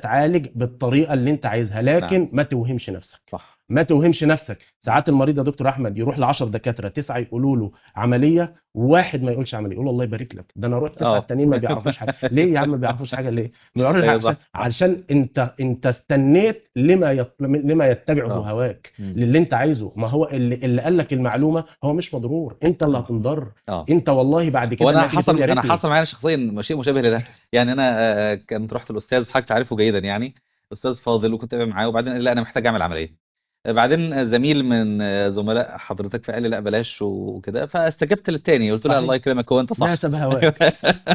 تعالج بالطريقه اللي انت عايزها لكن ما توهمش نفسك صح ما توهمش نفسك ساعات المريض يا دكتور احمد يروح ل 10 دكاتره تسعه يقولوا له عمليه وواحد ما يقولش عمليه يقول له الله يبارك لك ده انا رحت تسعه آه. التانيين ما بيعرفوش حاجه ليه يا عم ما بيعرفوش حاجه ليه بيعرفوا أيوة عشان, صح. عشان انت انت استنيت لما يط... لما يتبعه آه. هواك مم. للي انت عايزه ما هو اللي, اللي قال لك المعلومه هو مش مضرور انت اللي هتنضر اه انت والله بعد كده وانا ما تيجي حصل تقول يا انا ريتني. حصل معايا شخصيا شيء مشابه لده يعني انا آه، كنت رحت الاستاذ حضرتك تعرفه جيدا يعني استاذ فاضل وكنت قاعد معاه وبعدين قال لي لا انا محتاج اعمل عمليه آه، بعدين آه، زميل من آه، زملاء حضرتك فقال لي لا بلاش وكده فاستجبت للتاني قلت له صحيح. الله يكرمك هو انت صح لا سب هواك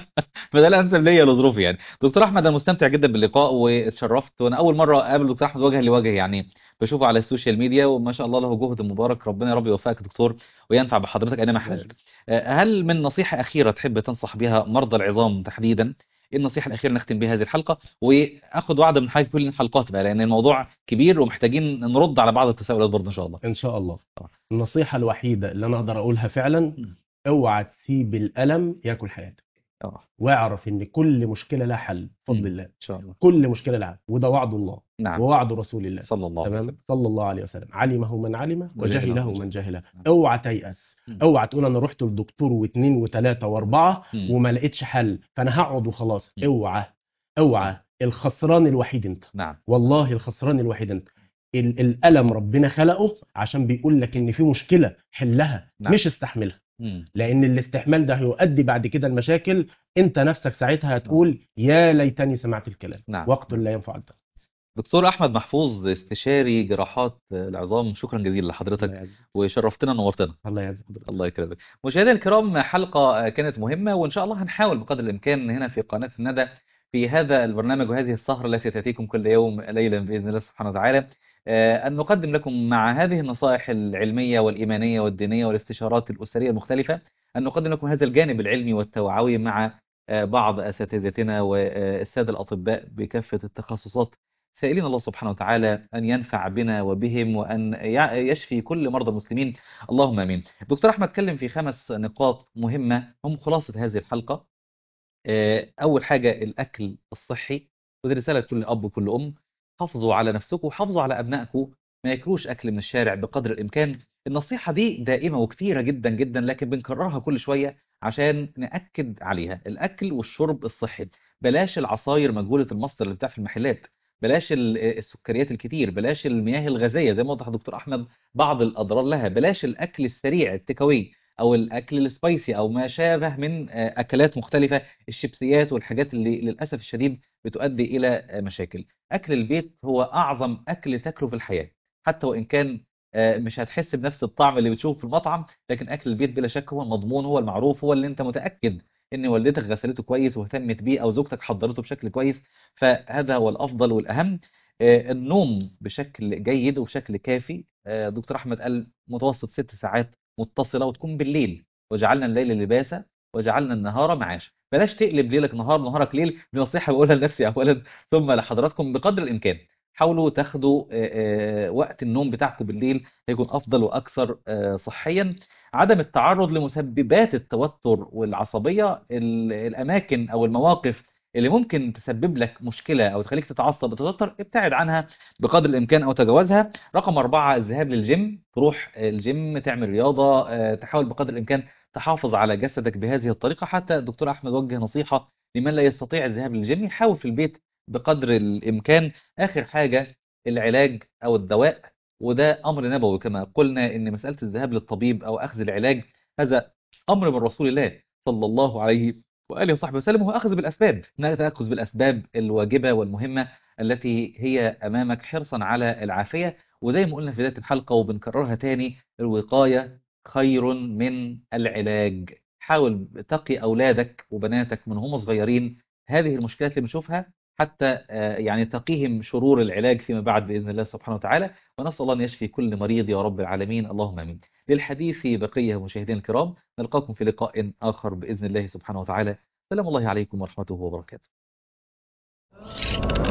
فده الانسب ليا لظروفي يعني دكتور احمد انا مستمتع جدا باللقاء واتشرفت وانا اول مره اقابل دكتور احمد وجها لوجه يعني بشوفه على السوشيال ميديا وما شاء الله له جهد مبارك ربنا يا رب يوفقك يا دكتور وينفع بحضرتك اينما حلت آه، هل من نصيحه اخيره تحب تنصح بها مرضى العظام تحديدا ايه النصيحه الاخيره نختم بها هذه الحلقه واخد وعد من حضرتك كل الحلقات بقى لان الموضوع كبير ومحتاجين نرد على بعض التساؤلات برضه ان شاء الله ان شاء الله طبعا. النصيحه الوحيده اللي انا اقدر اقولها فعلا مم. اوعى تسيب الالم ياكل حياتك اه واعرف ان كل مشكله لها حل بفضل مم. الله ان شاء الله كل مشكله لها حل وده وعد الله نعم ووعد رسول الله صلى الله عليه تمام وسلم صلى الله عليه وسلم علمه من علم وجهله وجهله من من جهله نعم. اوعى تيأس مم. اوعى تقول انا رحت للدكتور واثنين وثلاثه واربعه مم. وما لقيتش حل فانا هقعد وخلاص مم. اوعى اوعى الخسران الوحيد انت نعم والله الخسران الوحيد انت ال- الالم ربنا خلقه عشان بيقول لك ان في مشكله حلها نعم. مش استحملها مم. لان الاستحمال ده هيؤدي بعد كده المشاكل انت نفسك ساعتها هتقول يا ليتني سمعت الكلام نعم. وقت لا ينفع الدم دكتور احمد محفوظ استشاري جراحات العظام شكرا جزيلا الله لحضرتك يعزك وشرفتنا ونورتنا الله يعزك حضرتك. الله يكرمك مشاهدينا الكرام حلقة كانت مهمة وإن شاء الله هنحاول بقدر الإمكان هنا في قناة الندى في هذا البرنامج وهذه السهرة التي تأتيكم كل يوم ليلا بإذن الله سبحانه وتعالى آه، أن نقدم لكم مع هذه النصائح العلمية والإيمانية والدينية والاستشارات الأسرية المختلفة أن نقدم لكم هذا الجانب العلمي والتوعوي مع آه، بعض أساتذتنا والسادة الأطباء بكافة التخصصات سائلين الله سبحانه وتعالى أن ينفع بنا وبهم وأن يع- يشفي كل مرضى المسلمين اللهم امين. دكتور احمد اتكلم في خمس نقاط مهمه هم خلاصه هذه الحلقه. آه، اول حاجه الاكل الصحي ودي رساله لكل اب وكل ام حافظوا على نفسكم وحافظوا على ابنائكم ما ياكلوش اكل من الشارع بقدر الامكان. النصيحه دي دائمه وكثيره جدا جدا لكن بنكررها كل شويه عشان ناكد عليها الاكل والشرب الصحي. بلاش العصاير مجهوله المصدر اللي بتاع في المحلات. بلاش ال- السكريات الكتير بلاش المياه الغازيه زي ما وضح دكتور احمد بعض الاضرار لها بلاش الاكل السريع التيكاوي او الاكل السبايسي او ما شابه من آه، اكلات مختلفه الشيبسيات والحاجات اللي للاسف الشديد بتؤدي الى آه، مشاكل اكل البيت هو اعظم اكل تاكله في الحياه حتى وان كان آه، مش هتحس بنفس الطعم اللي بتشوفه في المطعم لكن اكل البيت بلا شك هو المضمون هو المعروف هو اللي انت متاكد ان والدتك غسلته كويس واهتمت بيه او زوجتك حضرته بشكل كويس فهذا هو الافضل والاهم آه، النوم بشكل جيد وبشكل كافي آه، دكتور احمد قال متوسط ست ساعات متصله وتكون بالليل وجعلنا الليل لباسا وجعلنا النهار معاشا بلاش تقلب ليلك نهار نهارك ليل دي نصيحه بقولها لنفسي اولا ثم لحضراتكم بقدر الامكان حاولوا تاخدوا آه، آه، وقت النوم بتاعكم بالليل هيكون افضل واكثر آه، صحيا عدم التعرض لمسببات التوتر والعصبيه ال- الاماكن او المواقف اللي ممكن تسبب لك مشكله او تخليك تتعصب وتتوتر ابتعد عنها بقدر الامكان او تجاوزها رقم أربعة الذهاب للجيم تروح الجيم تعمل رياضة آه، تحاول بقدر الإمكان تحافظ على جسدك بهذه الطريقة حتى الدكتور أحمد وجه نصيحة لمن لا يستطيع الذهاب للجيم يحاول في البيت بقدر الإمكان آخر حاجة العلاج أو الدواء وده أمر نبوي كما قلنا إن مسألة الذهاب للطبيب أو أخذ العلاج هذا أمر من رسول الله صلى الله عليه وآله وصحبه وسلم هو أخذ بالأسباب إنك تأخذ بالأسباب الواجبة والمهمة التي هي أمامك حرصا على العافية وزي ما قلنا في بداية الحلقة وبنكررها تاني الوقاية خير من العلاج حاول تقي أولادك وبناتك من هم صغيرين هذه المشكلات اللي بنشوفها حتى آه، يعني تقيهم شرور العلاج فيما بعد بإذن الله سبحانه وتعالى ونسأل الله أن يشفي كل مريض يا رب العالمين اللهم آمين للحديث بقية مشاهدينا الكرام نلقاكم في لقاء آخر بإذن الله سبحانه وتعالى سلام الله عليكم ورحمته وبركاته